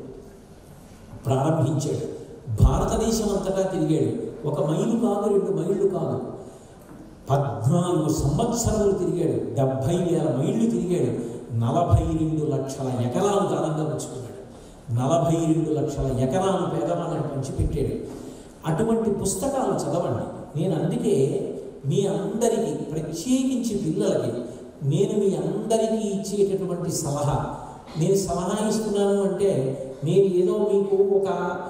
A: ప్రారంభించాడు భారతదేశం అంతటా తిరిగాడు ఒక మైలు కాదు రెండు మైళ్ళు కాదు పద్నాలుగు సంవత్సరాలు తిరిగాడు డెబ్భై వేల మైళ్ళు తిరిగాడు నలభై రెండు లక్షల ఎకరాలు దానంగా పుచ్చుకున్నాడు నలభై రెండు లక్షల ఎకరాలు పేదవాళ్ళని పంచిపెట్టాడు అటువంటి పుస్తకాలు చదవండి నేను అందుకే మీ అందరికీ ప్రత్యేకించి పిల్లలకి నేను మీ అందరికీ ఇచ్చేటటువంటి సలహా నేను సలహా ఇస్తున్నాను అంటే నేను ఏదో మీకు ఒక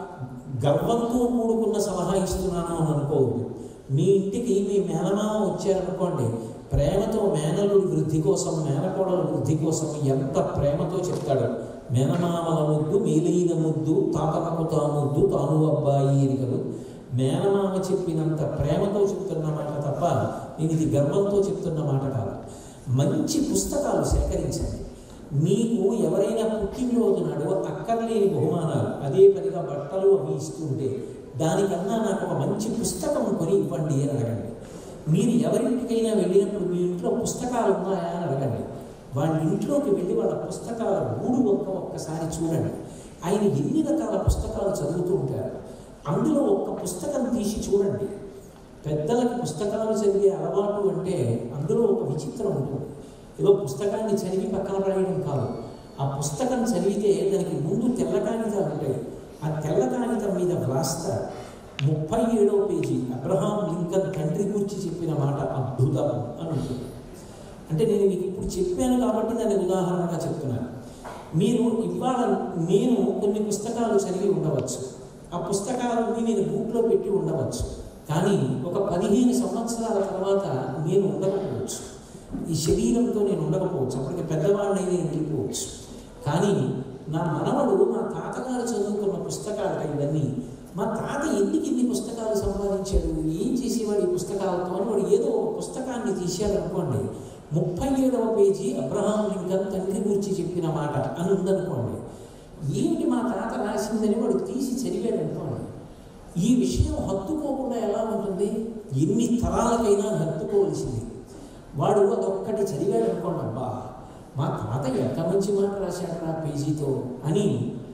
A: గర్వంతో కూడుకున్న సలహా ఇస్తున్నాను అని అనుకోవద్దు మీ ఇంటికి మీ మేనమామ వచ్చారనుకోండి ప్రేమతో మేనలుడి వృద్ధి కోసం మేనకోడల వృద్ధి కోసం ఎంత ప్రేమతో చెప్తాడు మేనమామల ముద్దు మేలైన ముద్దు తాతనకు తా ముద్దు తాను అబ్బాయి ఎరికలు మేనమామ చెప్పినంత ప్రేమతో చెప్తున్న మాట తప్ప నేను ఇది గర్వంతో చెప్తున్న మాట కాదు మంచి పుస్తకాలు సేకరించండి మీకు ఎవరైనా పుట్టినరోజు నాడు అక్కర్లేని బహుమానాలు అదే పనిగా బట్టలు అవి ఇస్తుంటే దానికన్నా నాకు ఒక మంచి పుస్తకం కొని ఇవ్వండి అని అడగండి మీరు ఎవరింటికైనా వెళ్ళినప్పుడు మీ ఇంట్లో పుస్తకాలు ఉన్నాయా అని అడగండి వాళ్ళ ఇంట్లోకి వెళ్ళి వాళ్ళ పుస్తకాల గూడు ఒక్క ఒక్కసారి చూడండి ఆయన ఎన్ని రకాల పుస్తకాలు చదువుతూ ఉంటారు అందులో ఒక్క పుస్తకం తీసి చూడండి పెద్దలకి పుస్తకాలు చదివే అలవాటు అంటే అందులో ఒక విచిత్రం ఉంటుంది ఏదో పుస్తకాన్ని చదివి పక్కన పడేయడం కాదు ఆ పుస్తకం చదివితే దానికి ముందు తెల్ల కాగితాలు ఉంటాయి ఆ తెల్ల కాగితం మీద వ్రాస్తారు ముప్పై ఏడవ పేజీ అబ్రహాం లింకన్ తండ్రి గురించి చెప్పిన మాట అద్భుతం అని ఉంటుంది అంటే నేను మీకు ఇప్పుడు చెప్పాను కాబట్టి దాన్ని ఉదాహరణగా చెప్తున్నాను మీరు ఇవాళ నేను కొన్ని పుస్తకాలు చదివి ఉండవచ్చు ఆ పుస్తకాలన్నీ నేను బూట్లో పెట్టి ఉండవచ్చు కానీ ఒక పదిహేను సంవత్సరాల తర్వాత నేను ఉండకపోవచ్చు ఈ శరీరంతో నేను ఉండకపోవచ్చు అప్పటికి పెద్దవాడిని నేను వెళ్ళిపోవచ్చు కానీ నా మనవడు మా తాతగారు చదువుకున్న పుస్తకాలు ఇవన్నీ మా తాత ఎందుకు ఇన్ని పుస్తకాలు సంపాదించాడు ఏం చేసేవాడు ఈ పుస్తకాలతో అని వాడు ఏదో ఒక పుస్తకాన్ని తీశాడు అనుకోండి ముప్పై ఏడవ పేజీ అబ్రహాం లింకన్ తండ్రి గురించి చెప్పిన మాట అని ఉందనుకోండి ఏమిటి మా తాత రాసిందని వాడు తీసి చదివాడు అనుకోండి ఈ విషయం హత్తుకోకుండా ఎలా ఉంటుంది ఎన్ని తరాలకైనా హత్తుకోవలసింది వాడు అదొక్కటి చదివాడు అనుకోండి అబ్బా మా తాత ఎంత మంచి మాట రాశాడు ఆ పేజీతో అని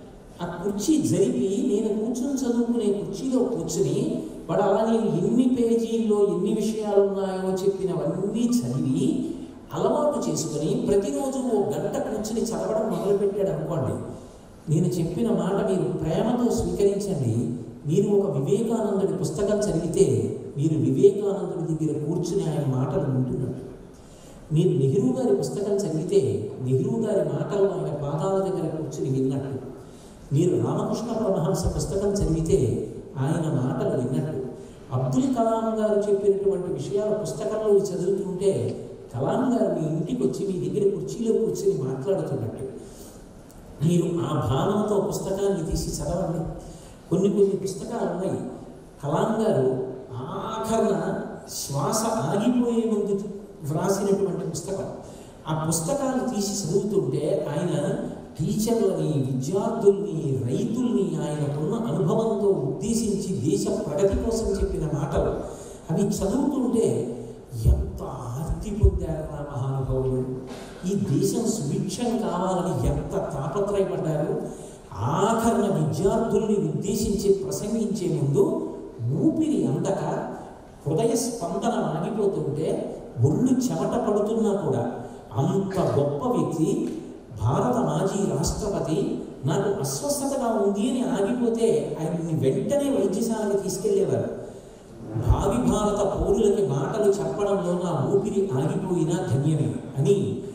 A: ఆ కుర్చీ జరిపి నేను కూర్చొని చదువుకునే కుర్చీలో కూర్చుని వాడు అలా నేను ఎన్ని పేజీల్లో ఎన్ని విషయాలు ఉన్నాయో చెప్పినవన్నీ చదివి అలవాటు చేసుకుని ప్రతిరోజు ఓ గంట కూర్చుని చదవడం మొదలుపెట్టాడు అనుకోండి నేను చెప్పిన మాట మీరు ప్రేమతో స్వీకరించండి మీరు ఒక వివేకానందుడి పుస్తకం చదివితే మీరు వివేకానందుడి దగ్గర కూర్చుని ఆయన మాటలు వింటున్నట్టు మీరు నెహ్రూ గారి పుస్తకం చదివితే నెహ్రూ గారి మాటలు ఆయన పాదాల దగ్గర కూర్చుని విన్నట్టు మీరు రామకృష్ణ పరమహంస పుస్తకం చదివితే ఆయన మాటలు విన్నట్టు అబ్దుల్ కలాం గారు చెప్పినటువంటి విషయాలు పుస్తకంలో చదువుతుంటే కలాం గారు మీ ఇంటికి వచ్చి మీ దగ్గర కుర్చీలో కూర్చొని మాట్లాడుతున్నట్టు మీరు ఆ భావనతో పుస్తకాన్ని తీసి చదవండి కొన్ని కొన్ని పుస్తకాలు ఉన్నాయి కలాం గారు ఆఖరణ శ్వాస ఆగిపోయే ముందు వ్రాసినటువంటి పుస్తకం ఆ పుస్తకాలు తీసి చదువుతుంటే ఆయన టీచర్లని విద్యార్థుల్ని రైతుల్ని ఆయనకున్న అనుభవంతో ఉద్దేశించి దేశ ప్రగతి కోసం చెప్పిన మాటలు అవి చదువుతుంటే ఎంత ఆర్తి పొందారు ఆ మహానుభావులు ఈ దేశం సుభిక్షం కావాలని ఎంత తాపత్రయపడ్డారు ఆఖరణ విద్యార్థుల్ని ఉద్దేశించి ప్రసంగించే ముందు ఊపిరి అందక హృదయ స్పందన ఆగిపోతుంటే ఒళ్ళు చెమట పడుతున్నా కూడా అంత గొప్ప వ్యక్తి భారత మాజీ రాష్ట్రపతి నాకు అస్వస్థతగా ఉంది అని ఆగిపోతే ఆయన్ని వెంటనే వైద్యశాలకు తీసుకెళ్లేవారు భావి భారత పౌరులకి మాటలు చెప్పడంలో నా ఊపిరి ఆగిపోయినా ధన్యమే అని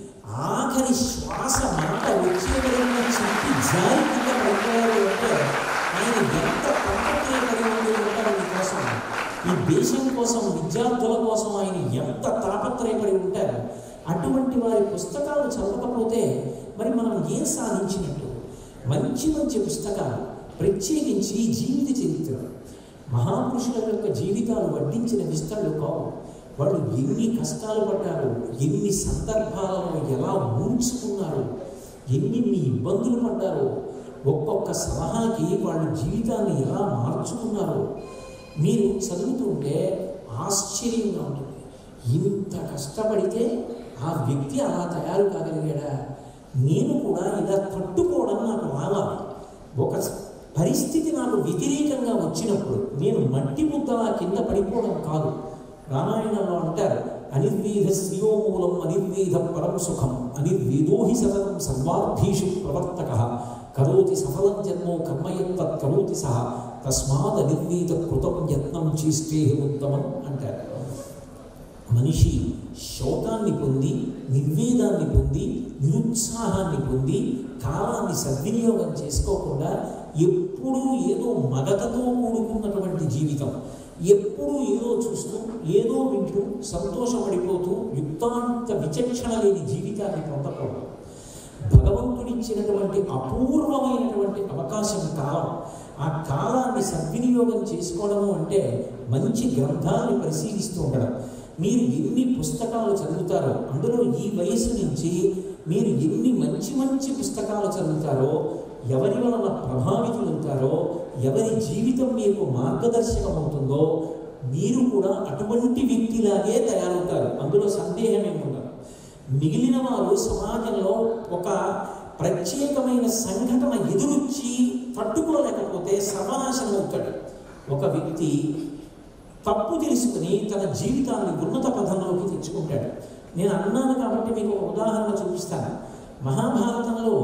A: ఆఖరి శ్వాస మాట వచ్చే వరకు చెప్పి జారి కింద పడిపోయారు అంటే ఆయన ఎంత తాపత్రయపడి ఉండి ఉంటారు మీకోసం ఈ దేశం కోసం విద్యార్థుల కోసం ఆయన ఎంత తాపత్రయపడి ఉంటారు అటువంటి వారి పుస్తకాలు చదవకపోతే మరి మనం ఏం సాధించినట్టు మంచి మంచి పుస్తకాలు ప్రత్యేకించి జీవిత చరిత్ర మహాపురుషుల యొక్క జీవితాలు వడ్డించిన విస్తరణ కావు వాళ్ళు ఎన్ని కష్టాలు పడ్డారు ఎన్ని సందర్భాలలో ఎలా ఊడ్చుకున్నారు ఎన్నిన్ని ఇబ్బందులు పడ్డారో ఒక్కొక్క సలహాకి వాళ్ళ జీవితాన్ని ఎలా మార్చుకున్నారో మీరు చదువుతుంటే ఆశ్చర్యంగా ఉంటుంది ఇంత కష్టపడితే ఆ వ్యక్తి అలా తయారు కాగలిగాడా నేను కూడా ఇలా తట్టుకోవడం నాకు రావాలి ఒక పరిస్థితి నాకు వ్యతిరేకంగా వచ్చినప్పుడు నేను మట్టి ముద్దలా కింద పడిపోవడం కాదు రామాయణంలో అంటారు అనిర్వీధ శ్రియోమూలం అనిర్వీధ పరం సుఖం అనిర్వీదోహి సతతం సర్వార్థీషు ప్రవర్తక కరోతి సఫలం జన్మో కర్మయత్తత్ కరోతి సహ తస్మాద్ అనిర్వీత కృతం యత్నం చేస్తే ఉత్తమం అంటారు మనిషి శోకాన్ని పొంది నిర్వేదాన్ని పొంది నిరుత్సాహాన్ని పొంది కాలాన్ని సద్వినియోగం చేసుకోకుండా ఎప్పుడూ ఏదో మగతతో కూడుకున్నటువంటి జీవితం ఎప్పుడూ ఏదో చూస్తూ ఏదో వింటూ సంతోషపడిపోతూ యుక్తాంత విచక్షణ లేని జీవితాన్ని పొందకూడదు భగవంతుడిచ్చినటువంటి అపూర్వమైనటువంటి అవకాశం కాలం ఆ కాలాన్ని సద్వినియోగం చేసుకోవడము అంటే మంచి గ్రంథాన్ని పరిశీలిస్తూ ఉండడం మీరు ఎన్ని పుస్తకాలు చదువుతారో అందులో ఈ వయసు నుంచి మీరు ఎన్ని మంచి మంచి పుస్తకాలు చదువుతారో ఎవరి వలన ప్రభావితులవుతారో ఎవరి జీవితం మీకు మార్గదర్శకం అవుతుందో మీరు కూడా అటువంటి వ్యక్తిలాగే తయారవుతారు అందులో సందేహం ఏముండదు మిగిలిన వారు సమాజంలో ఒక ప్రత్యేకమైన సంఘటన ఎదురొచ్చి తట్టుకోలేకపోతే సర్వనాశనం అవుతాడు ఒక వ్యక్తి తప్పు తెలుసుకుని తన జీవితాన్ని ఉన్నత పథంలోకి తెచ్చుకుంటాడు నేను అన్నాను కాబట్టి మీకు ఒక ఉదాహరణ చూపిస్తాను మహాభారతంలో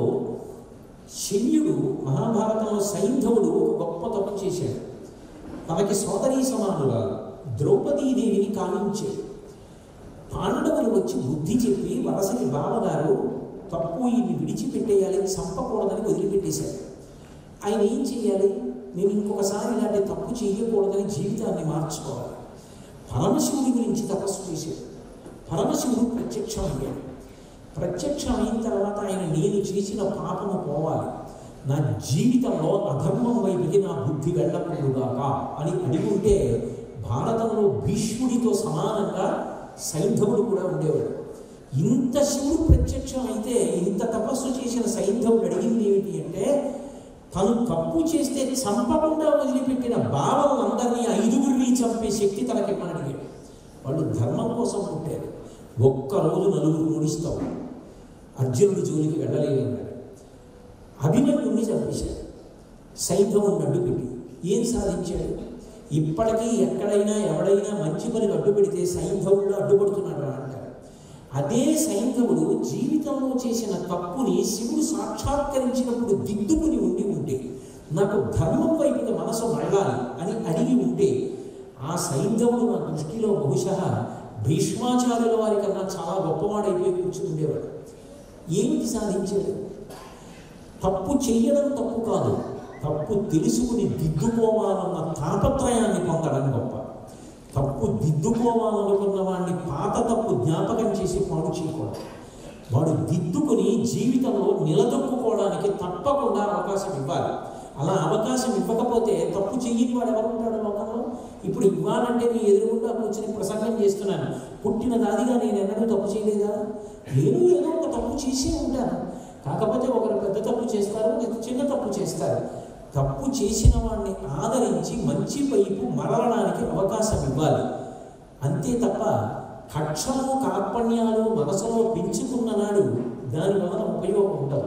A: శల్యుడు మహాభారతంలో సైంధవుడు ఒక గొప్ప తప్పు చేశాడు తనకి సోదరీ సమానుగా ద్రౌపదీదేవిని కామించాడు పాండవులు వచ్చి బుద్ధి చెప్పి వరసని బావగారు తప్పు ఈయన్ని విడిచిపెట్టేయాలి చంపకూడదని వదిలిపెట్టేశారు ఆయన ఏం చేయాలి నేను ఇంకొకసారి ఇలాంటి తప్పు చేయకూడదని జీవితాన్ని మార్చుకోవాలి పరమశివుడి గురించి తపస్సు చేశాడు పరమశివుడు ప్రత్యక్షమయ్యాడు ప్రత్యక్షం అయిన తర్వాత ఆయన నేను చేసిన పాపము పోవాలి నా జీవితంలో అధర్మం వైపుకి నా బుద్ధి వెళ్ళకుండుగాక అని అడిగుంటే భారతంలో భీష్ముడితో సమానంగా సైంధవుడు కూడా ఉండేవాడు ఇంత శివుడు ప్రత్యక్షం అయితే ఇంత తపస్సు చేసిన సైంధవుడు అడిగింది ఏమిటి అంటే తను తప్పు చేస్తే చంపకుండా వదిలిపెట్టిన భావాలందరినీ ఐదుగురిని చంపే శక్తి తనకిమ్మని అడిగాడు వాళ్ళు ధర్మం కోసం పుట్టారు ఒక్కరోజు నలుగురు ముడిస్తాం అర్జునుడి జోలికి వెళ్ళలేదు అన్నాడు అభిమన్యుడిని చంపేశాడు సైంధవుని అడ్డుపెట్టి ఏం సాధించాడు ఇప్పటికీ ఎక్కడైనా ఎవడైనా మంచి పనికి అడ్డు పెడితే సైంధవుడు అడ్డుపడుతున్నాడు అంటారు అదే సైంధవుడు జీవితంలో చేసిన తప్పుని శివుడు సాక్షాత్కరించినప్పుడు దిద్దుకుని ఉండి ఉంటే నాకు ధర్మం వైపుకి మనసు మళ్ళాలి అని అడిగి ఉంటే ఆ సైంధవుడు నా దృష్టిలో బహుశా భీష్మాచార్యుల వారి కన్నా చాలా గొప్పవాడైపోయి కూర్చుని ఉండేవాడు ఏమిటి సాధించాడు తప్పు చెయ్యడం తప్పు కాదు తప్పు తెలుసుకుని దిద్దుకోవాలన్న తాపత్రయాన్ని పొందడం గొప్ప తప్పు దిద్దుకోవాలనుకున్న వాడిని పాత తప్పు జ్ఞాపకం చేసి పాడు చేయకూడదు వాడు దిద్దుకుని జీవితంలో నిలదొక్కుకోవడానికి తప్పకుండా అవకాశం ఇవ్వాలి అలా అవకాశం ఇవ్వకపోతే తప్పు చెయ్యని వాడు ఎవరు ఉంటాడు లోకంలో ఇప్పుడు ఇవ్వాలంటే నీ ఎదురుగుండా కూర్చొని ప్రసంగం చేస్తున్నాను పుట్టిన దాదిగా నేను ఎన్నడూ తప్పు చేయలేదా నేను ఏదో ఒక తప్పు చేసే ఉంటాను కాకపోతే ఒకరు పెద్ద తప్పు చేస్తారు ఒకరు చిన్న తప్పు చేస్తారు తప్పు చేసిన వాడిని ఆదరించి మంచి వైపు మరలడానికి అవకాశం ఇవ్వాలి అంతే తప్ప కక్షలు కార్పణ్యాలు మనసులో పెంచుకున్న నాడు దాని వలన ఉపయోగం ఉండదు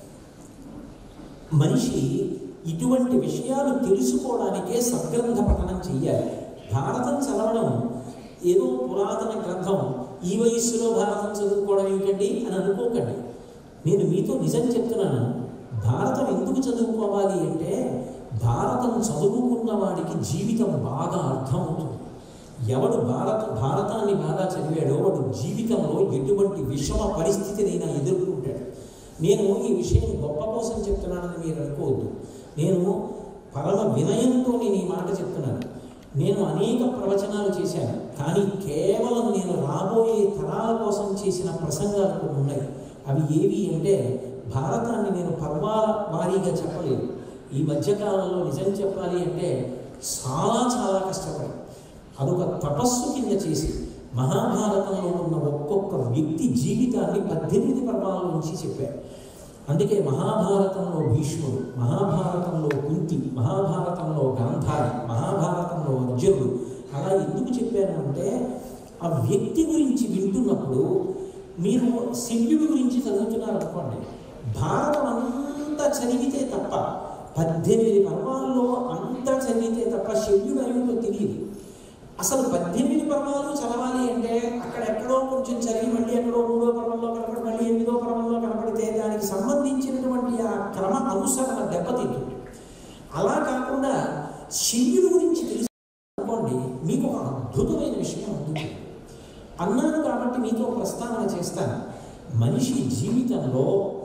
A: మనిషి ఇటువంటి విషయాలు తెలుసుకోవడానికే సద్గ్రంథ పఠనం చెయ్యాలి భారతం చదవడం ఏదో పురాతన గ్రంథం ఈ వయస్సులో భారతం చదువుకోవడం ఏమిటండి అని అనుకోకండి నేను మీతో నిజం చెప్తున్నాను భారతం ఎందుకు చదువుకోవాలి అంటే భారతం చదువుకున్న వాడికి జీవితం బాగా అర్థమవుతుంది ఎవడు భారత భారతాన్ని బాగా చదివాడో వాడు జీవితంలో ఎటువంటి విషమ పరిస్థితినైనా ఎదుర్కొంటాడు నేను ఈ విషయం గొప్ప కోసం చెప్తున్నానని మీరు అనుకోవద్దు నేను పరమ వినయంతో నేను ఈ మాట చెప్తున్నాను నేను అనేక ప్రవచనాలు చేశాను కానీ కేవలం నేను రాబోయే తరాల కోసం చేసిన ప్రసంగాలు కొన్ని ఉన్నాయి అవి ఏవి అంటే భారతాన్ని నేను పర్వాల వారీగా చెప్పలేదు ఈ మధ్యకాలంలో నిజం చెప్పాలి అంటే చాలా చాలా కష్టపడి అదొక తపస్సు కింద చేసి మహాభారతంలో ఉన్న ఒక్కొక్క వ్యక్తి జీవితాన్ని పద్దెనిమిది పర్వాల నుంచి చెప్పారు అందుకే మహాభారతంలో భీష్ముడు మహాభారతంలో కుంతి మహాభారతంలో గాంధారి మహాభారతంలో అర్జునుడు అలా ఎందుకు చెప్పాను అంటే ఆ వ్యక్తి గురించి వింటున్నప్పుడు మీరు శల్యుడి గురించి చదువుతున్నారు అనుకోండి భారతం అంతా చదివితే తప్ప పద్దెనిమిది పర్వాల్లో అంతా చదివితే తప్ప శల్యుడు అయ్యిందో తెలియదు అసలు పద్దెనిమిది పర్వాలు చదవాలి అంటే అక్కడ ఎక్కడో కొంచెం చదివి మళ్ళీ ఎక్కడో మూడో పర్వంలో కనపడి మళ్ళీ ఎనిమిదో పర్వంలో కనపడితే దానికి సంబంధించినటువంటి ఆ క్రమ అనుసరణ దెబ్బతింటుంది అలా కాకుండా శల్యుడి గురించి తెలుసు అనుకోండి మీకు ఒక అద్భుతమైన విషయం ఉంటుంది అన్నాను కాబట్టి మీతో ప్రస్తావన చేస్తాను మనిషి జీవితంలో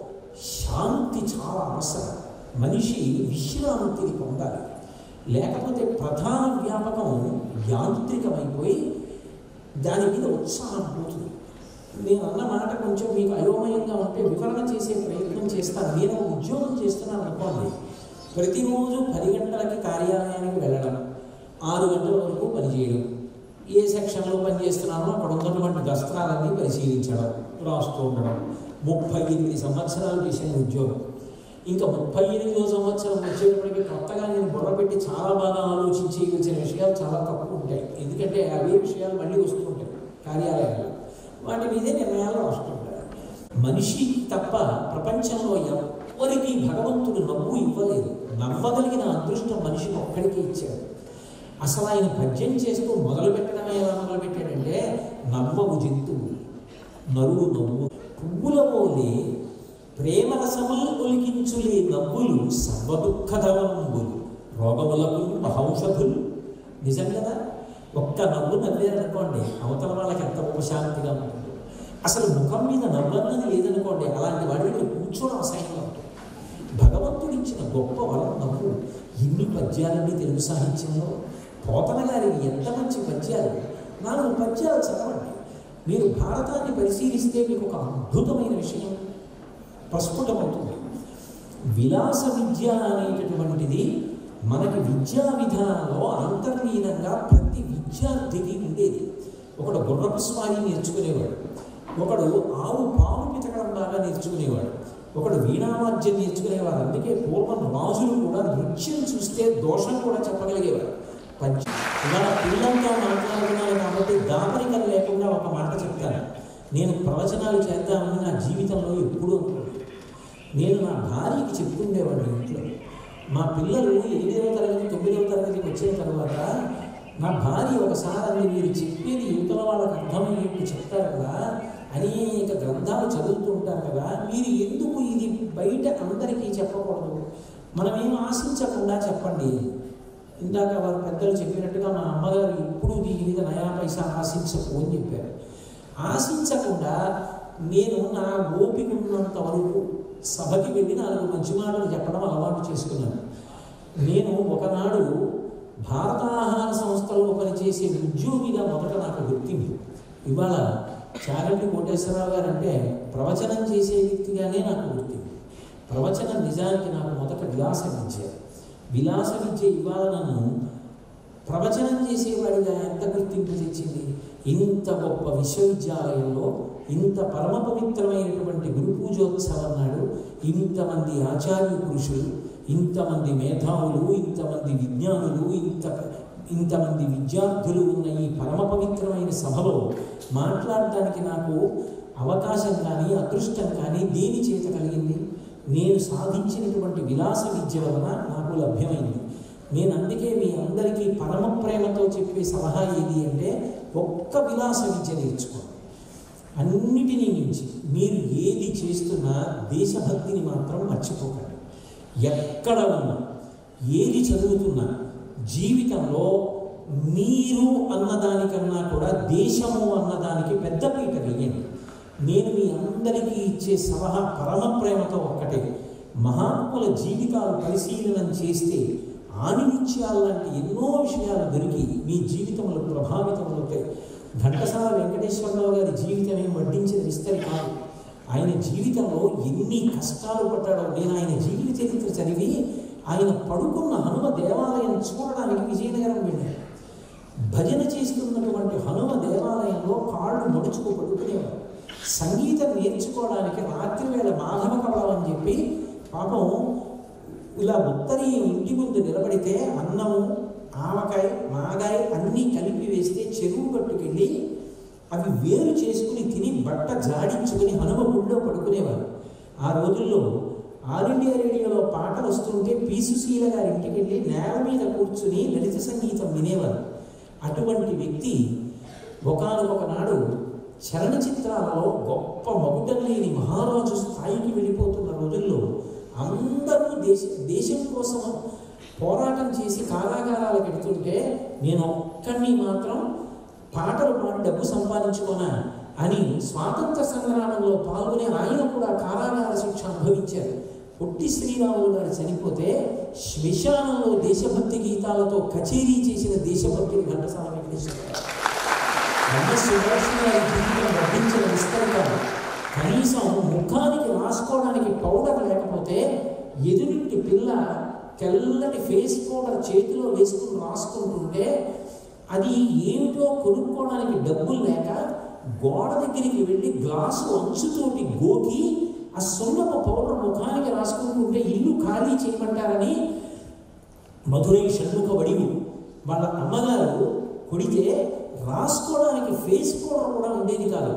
A: శాంతి చాలా అవసరం మనిషి విశ్రాంతిని పొందాలి లేకపోతే ప్రధాన వ్యాపకం యాంత్రికమైపోయి దాని మీద ఉత్సాహం పోతుంది నేను అన్న మాట కొంచెం మీకు అయోమయంగా ఉంటే వివరణ చేసే ప్రయత్నం చేస్తాను నేను ఒక ఉద్యోగం చేస్తున్నాను అనుకోండి ప్రతిరోజు పది గంటలకి కార్యాలయానికి వెళ్ళడం ఆరు గంటల వరకు పనిచేయడం ఏ సెక్షన్లో పనిచేస్తున్నానో అక్కడ ఉన్నటువంటి దస్త్రాలన్నీ పరిశీలించడం రాస్తూ ఉండడం ముప్పై ఎనిమిది సంవత్సరాలు చేసిన ఉద్యోగం ఇంకా ముప్పై ఎనిమిదో సంవత్సరం వచ్చేటప్పటికి కొత్తగా నేను బుర్ర పెట్టి చాలా బాగా ఆలోచించేయవలసిన విషయాలు చాలా తక్కువ ఉంటాయి ఎందుకంటే అవే విషయాలు మళ్ళీ వస్తూ ఉంటాయి కార్యాలయాల్లో వాటి మీదే నిర్ణయాలు రాస్తుంటారు మనిషి తప్ప ప్రపంచంలో ఎవ్వరికీ భగవంతుడు నవ్వు ఇవ్వలేదు నవ్వగలిగిన అదృష్టం మనిషిని ఒక్కడికే ఇచ్చాడు అసలు ఆయన పద్యం చేస్తూ మొదలు పెట్టడమే ఎలా మొదలు పెట్టాడంటే నవ్వవు జంతువు నరువు నవ్వు పువ్వుల పోలే ప్రేమరసములు ఒలికించులే నవ్వులు సర్వదుఃఖధవంబులు రోగములకు మహౌషధులు నిజం కదా ఒక్క నవ్వు నవ్వారనుకోండి అవతల వాళ్ళకి ఎంత ఉపశాంతిగా ఉంటుంది అసలు ముఖం మీద నవ్వన్నది లేదనుకోండి అలాంటి వాడి మీద కూర్చోవడం అసహ్యంగా ఉంటుంది భగవంతుడు ఇచ్చిన గొప్ప వరం నవ్వు ఇన్ని పద్యాలన్నీ తెలుగు సాహిత్యంలో పోతన గారికి ఎంత మంచి పద్యాలు నాలుగు పద్యాలు చదవండి మీరు భారతాన్ని పరిశీలిస్తే మీకు ఒక అద్భుతమైన విషయం ప్రస్ఫుటమవుతుంది విలాస విద్య అనేటటువంటిది మనకి విద్యా విధానంలో అంతర్లీనంగా ప్రతి విద్యార్థికి ఉండేది ఒకడు గుర్రపు స్వారీ నేర్చుకునేవాడు ఒకడు ఆవు పాలు పితకడం బాగా నేర్చుకునేవాడు ఒకడు వీణావాద్యం నేర్చుకునేవాడు అందుకే పూర్వం రాజులు కూడా నృత్యం చూస్తే దోషం కూడా చెప్పగలిగేవారు పద్య ఇవాళ పిల్లలతో మాట్లాడుతున్నాను కాబట్టి దాపరికం లేకుండా ఒక మాట చెప్తాను నేను ప్రవచనాలు చేద్దామని నా జీవితంలో ఎప్పుడూ అనుకోలేదు నేను నా భార్యకి చెప్పుకుండేవాడు ఇంట్లో మా పిల్లలు ఎనిమిదవ తరగతి తొమ్మిదవ తరగతికి వచ్చిన తర్వాత నా భార్య ఒకసారి అంది మీరు చెప్పేది యువతల వాళ్ళకి అర్థమయ్యేట్టు చెప్తారు కదా అనేక గ్రంథాలు చదువుతూ ఉంటారు కదా మీరు ఎందుకు ఇది బయట అందరికీ చెప్పకూడదు మనమేం ఆశించకుండా చెప్పండి ఇందాక వారు పెద్దలు చెప్పినట్టుగా మా అమ్మగారు ఎప్పుడు దీని మీద నయా పైసా ఆశించకు అని చెప్పారు ఆశించకుండా నేను నా ఓపిక ఉన్నంత వరకు సభకి వెళ్ళి నాలుగు మంచి మాటలు చెప్పడం అలవాటు చేసుకున్నాను నేను ఒకనాడు భారతాహార సంస్థలో పనిచేసే ఉద్యోగిగా మొదట నాకు గుర్తింపు ఇవాళ చాగంటి కోటేశ్వరరావు గారు అంటే ప్రవచనం చేసే వ్యక్తిగానే నాకు గుర్తింపు ప్రవచనం నిజానికి నాకు మొదట విలాస విద్య విలాస విద్య ఇవాళ నన్ను ప్రవచనం చేసేవాడిగా ఎంత గుర్తింపు తెచ్చింది ఇంత గొప్ప విశ్వవిద్యాలయంలో ఇంత పరమ పవిత్రమైనటువంటి గురు పూజోత్సవం నాడు ఇంతమంది ఆచార్య పురుషులు ఇంతమంది మేధావులు ఇంతమంది విజ్ఞానులు ఇంత ఇంతమంది విద్యార్థులు ఉన్న ఈ పరమ పవిత్రమైన సభలో మాట్లాడడానికి నాకు అవకాశం కానీ అదృష్టం కానీ దేని చేత కలిగింది నేను సాధించినటువంటి విలాస విద్య వలన నాకు లభ్యమైంది నేను అందుకే మీ అందరికీ పరమ ప్రేమతో చెప్పే సలహా ఏది అంటే ఒక్క విలాస విద్య నేర్చుకోండి అన్నిటినీ మించి మీరు ఏది చేస్తున్నా దేశభక్తిని మాత్రం మర్చిపోకండి ఎక్కడ ఉన్నా ఏది చదువుతున్నా జీవితంలో మీరు అన్నదానికన్నా కూడా దేశము అన్నదానికి పెద్దపీట వేయండి నేను మీ అందరికీ ఇచ్చే సలహా పరమ ప్రేమతో ఒక్కటే మహాత్ముల జీవితాలు పరిశీలనం చేస్తే ఆణిముత్యాలు లాంటి ఎన్నో విషయాలు దొరికి మీ జీవితంలో ప్రభావితమవుతాయి ఘంటసాల వెంకటేశ్వరరావు గారి జీవితం ఏం వడ్డించిన విస్తరి కాదు ఆయన జీవితంలో ఎన్ని కష్టాలు పడ్డాడో నేను ఆయన జీవిత చరిత్ర చదివి ఆయన పడుకున్న హనుమ దేవాలయం చూడడానికి విజయనగరం వెళ్ళాను భజన చేస్తున్నటువంటి హనుమ దేవాలయంలో కాళ్ళు మడుచుకు పడుకునేవారు సంగీతం నేర్చుకోవడానికి రాత్రి వేళ మాధవ కవలం అని చెప్పి పాపం ఇలా ఉత్తరి ఇంటి ముందు నిలబడితే అన్నము ఆవకాయ మాగాయ అన్నీ కలిపి వేస్తే చెరువు పట్టుకెళ్ళి అవి వేరు చేసుకుని తిని బట్ట జాడించుకుని హనుమ గుడిలో పడుకునేవారు ఆ రోజుల్లో ఆల్ ఇండియా రేడియోలో పాటలు వస్తుంటే పి సుశీల గారి ఇంటికి వెళ్ళి నేల మీద కూర్చుని లలిత సంగీతం వినేవారు అటువంటి వ్యక్తి ఒకనొక నాడు చలనచిత్రాలలో గొప్ప మగుటం లేని మహారాజు స్థాయికి వెళ్ళిపోతున్న రోజుల్లో అందరూ దేశ దేశం కోసం పోరాటం చేసి కారాగారాలు పెడుతుంటే నేను ఒక్కడిని మాత్రం పాటలు పాడి డబ్బు సంపాదించుకోనా అని స్వాతంత్ర సంగ్రామంలో పాల్గొనే ఆయన కూడా కారాగార శిక్ష అనుభవించారు పొట్టి శ్రీరాములు గారు చనిపోతే శ్మశానంలో దేశభక్తి గీతాలతో కచేరీ చేసిన దేశభక్తులు ఘంటసాల వెంకటేశ్వర గారు. ఎంఎస్ సుభాష్ గారి జీవితం వర్ణించిన విస్తరితం కనీసం ముఖానికి రాసుకోవడానికి పౌడర్ లేకపోతే ఎదురింటి పిల్ల తెల్లటి ఫేస్ పౌడర్ చేతిలో వేసుకుని రాసుకుంటుంటే అది ఏమిటో కొనుక్కోవడానికి డబ్బులు లేక గోడ దగ్గరికి వెళ్ళి గ్లాసు అంచుతోటి గోకి ఆ సున్నపు పౌడర్ ముఖానికి రాసుకుంటుంటే ఇల్లు ఖాళీ చేయమంటారని మధురై షణ్ముఖ వడివు వాళ్ళ అమ్మగారు కొడితే రాసుకోవడానికి ఫేస్ పౌడర్ కూడా ఉండేది కాదు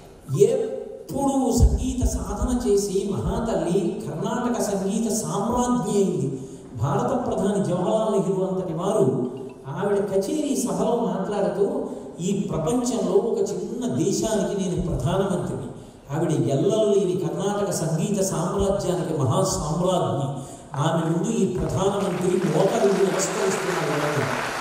A: ఎప్పుడు సంగీత సాధన చేసి మహాతల్లి కర్ణాటక సంగీత సామ్రాజ్ఞి అయింది భారత ప్రధాని జవహర్లాల్ నెహ్రూ అంతటి వారు ఆవిడ కచేరీ సభలో మాట్లాడుతూ ఈ ప్రపంచంలో ఒక చిన్న దేశానికి నేను ప్రధానమంత్రిని ఆవిడ ఎల్లలు లేని కర్ణాటక సంగీత సామ్రాజ్యానికి మహా సామ్రాజ్ఞి ఆమె ముందు ఈ ప్రధానమంత్రి మోకరు నమస్కరిస్తున్నారు ఎవరు?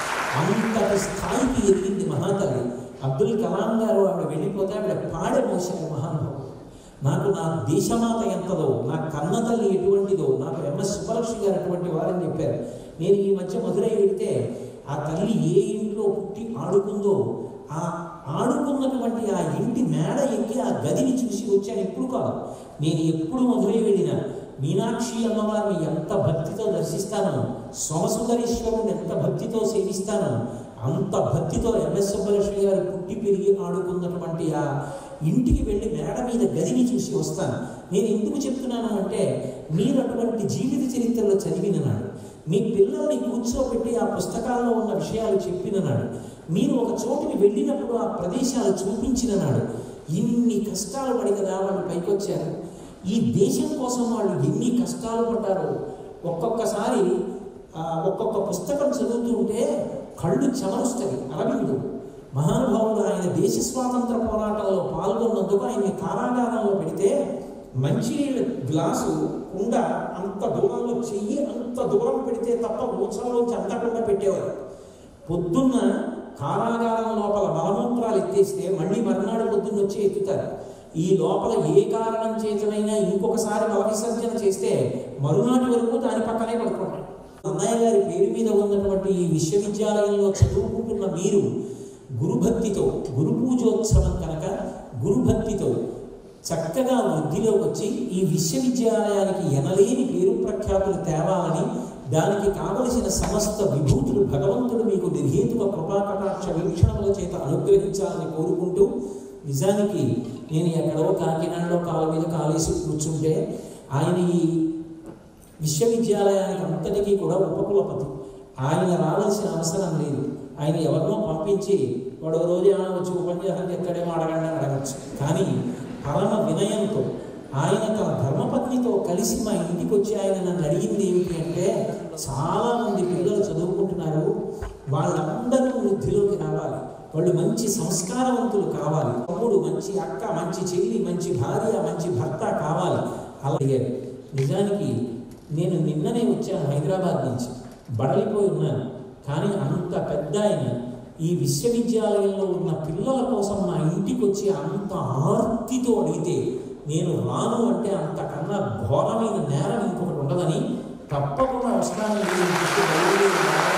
A: అంతటి స్థాయికి ఎదిగింది మహాతల్లి అబ్దుల్ కలాం గారు ఆవిడ వెళ్ళిపోతే ఆవిడ పాడే మోసారు మహానుభావుడు నాకు నా దేశమాత ఎంతదో నా కన్న తల్లి ఎటువంటిదో నాకు ఎంఎస్ సుబ్బలక్ష్మి గారు అటువంటి వారని చెప్పారు నేను ఈ మధ్య మధురై వెళితే ఆ తల్లి ఏ ఇంట్లో పుట్టి ఆడుకుందో ఆ ఆడుకున్నటువంటి ఆ ఇంటి మేడ ఎక్కి ఆ గదిని చూసి వచ్చాను ఎప్పుడు కాదు నేను ఎప్పుడు మధురై వెళ్ళినా మీనాక్షి అమ్మవారిని ఎంత భక్తితో దర్శిస్తానో సోమసుందరేశ్వరుని ఎంత భక్తితో సేవిస్తానో అంత భక్తితో ఎంఎస్ సుబ్బలక్ష్మి గారు పుట్టి పెరిగి ఆడుకున్నటువంటి ఆ ఇంటికి వెళ్ళి మేడ మీద గదిని చూసి వస్తాను నేను ఎందుకు చెప్తున్నాను అంటే మీరు అటువంటి జీవిత చరిత్రలో చదివిన నాడు మీ పిల్లల్ని కూర్చోబెట్టి ఆ పుస్తకాల్లో ఉన్న విషయాలు చెప్పిన నాడు మీరు ఒక చోటుకి వెళ్ళినప్పుడు ఆ ప్రదేశాలు చూపించిన నాడు ఇన్ని కష్టాలు పడి కదా వాళ్ళు పైకొచ్చారు ఈ దేశం కోసం వాళ్ళు ఎన్ని కష్టాలు పడ్డారో ఒక్కొక్కసారి ఆ, ఒక్కొక్క పుస్తకం చదువుతుంటే కళ్ళు చెమరుస్తాయి అరవిందు మహానుభావుడు ఆయన దేశ స్వాతంత్ర పోరాటంలో పాల్గొన్నందుకు ఆయన్ని కారాగారంలో పెడితే మంచినీళ్ళ గ్లాసు కుండ అంత దూరంలో చెయ్యి అంత దూరం పెడితే తప్ప మూసలోంచి అందకుండా పెట్టేవారు పొద్దున్న కారాగారం లోపల మలమూత్రాలు ఎత్తేస్తే మళ్ళీ మర్నాడు పొద్దున్న వచ్చి ఎత్తుతారు ఈ లోపల ఏ కారణం చేతనైనా ఇంకొకసారి మల విసర్జన చేస్తే మరునాటి వరకు దాని పక్కనే పడుకుంటారు అన్నయ్య గారి పేరు మీద ఉన్నటువంటి ఈ విశ్వవిద్యాలయంలో చదువుకుంటున్న మీరు గురుభక్తితో గురు పూజోత్సవం కనుక గురుభక్తితో చక్కగా వృద్ధిలోకి వచ్చి ఈ విశ్వవిద్యాలయానికి ఎనలేని పేరు ప్రఖ్యాతులు తేవాలని దానికి కావలసిన సమస్త విభూతులు భగవంతుడు మీకు నిర్హేతుక కృపాకటాక్ష వీక్షణముల చేత అనుగ్రహించాలని కోరుకుంటూ నిజానికి నేను ఎక్కడో కాకినాడలో కాలు మీద కాలేసి కూర్చుంటే ఆయన ఈ విశ్వవిద్యాలయానికి అంతటికీ కూడా ఉపకులపతి ఆయన రావాల్సిన అవసరం లేదు ఆయన ఎవరినో పంపించి వాడు ఓ రోజు ఏమైనా వచ్చి ఉపన్యాసం చెప్తాడేమో అడగండి అని అడగచ్చు కానీ పరమ వినయంతో ఆయన తన ధర్మపత్నితో కలిసి మా ఇంటికి వచ్చి ఆయన నన్ను అడిగింది ఏమిటి అంటే చాలా మంది పిల్లలు చదువుకుంటున్నారు వాళ్ళందరూ వృద్ధిలోకి రావాలి వాళ్ళు మంచి సంస్కారవంతులు కావాలి తమ్ముడు మంచి అక్క మంచి చెల్లి మంచి భార్య మంచి భర్త కావాలి అలా అడిగారు నిజానికి నేను నిన్ననే వచ్చాను హైదరాబాద్ నుంచి బడలిపోయి ఉన్నాను కానీ అంత పెద్ద ఆయన ఈ విశ్వవిద్యాలయంలో ఉన్న పిల్లల కోసం మా ఇంటికి వచ్చి అంత ఆర్తితో అడిగితే నేను రాను అంటే అంతకన్నా ఘోరమైన నేరం ఇంకొకటి ఉండదని తప్పకుండా వస్తానని చెప్పి బయలుదేరి రావడం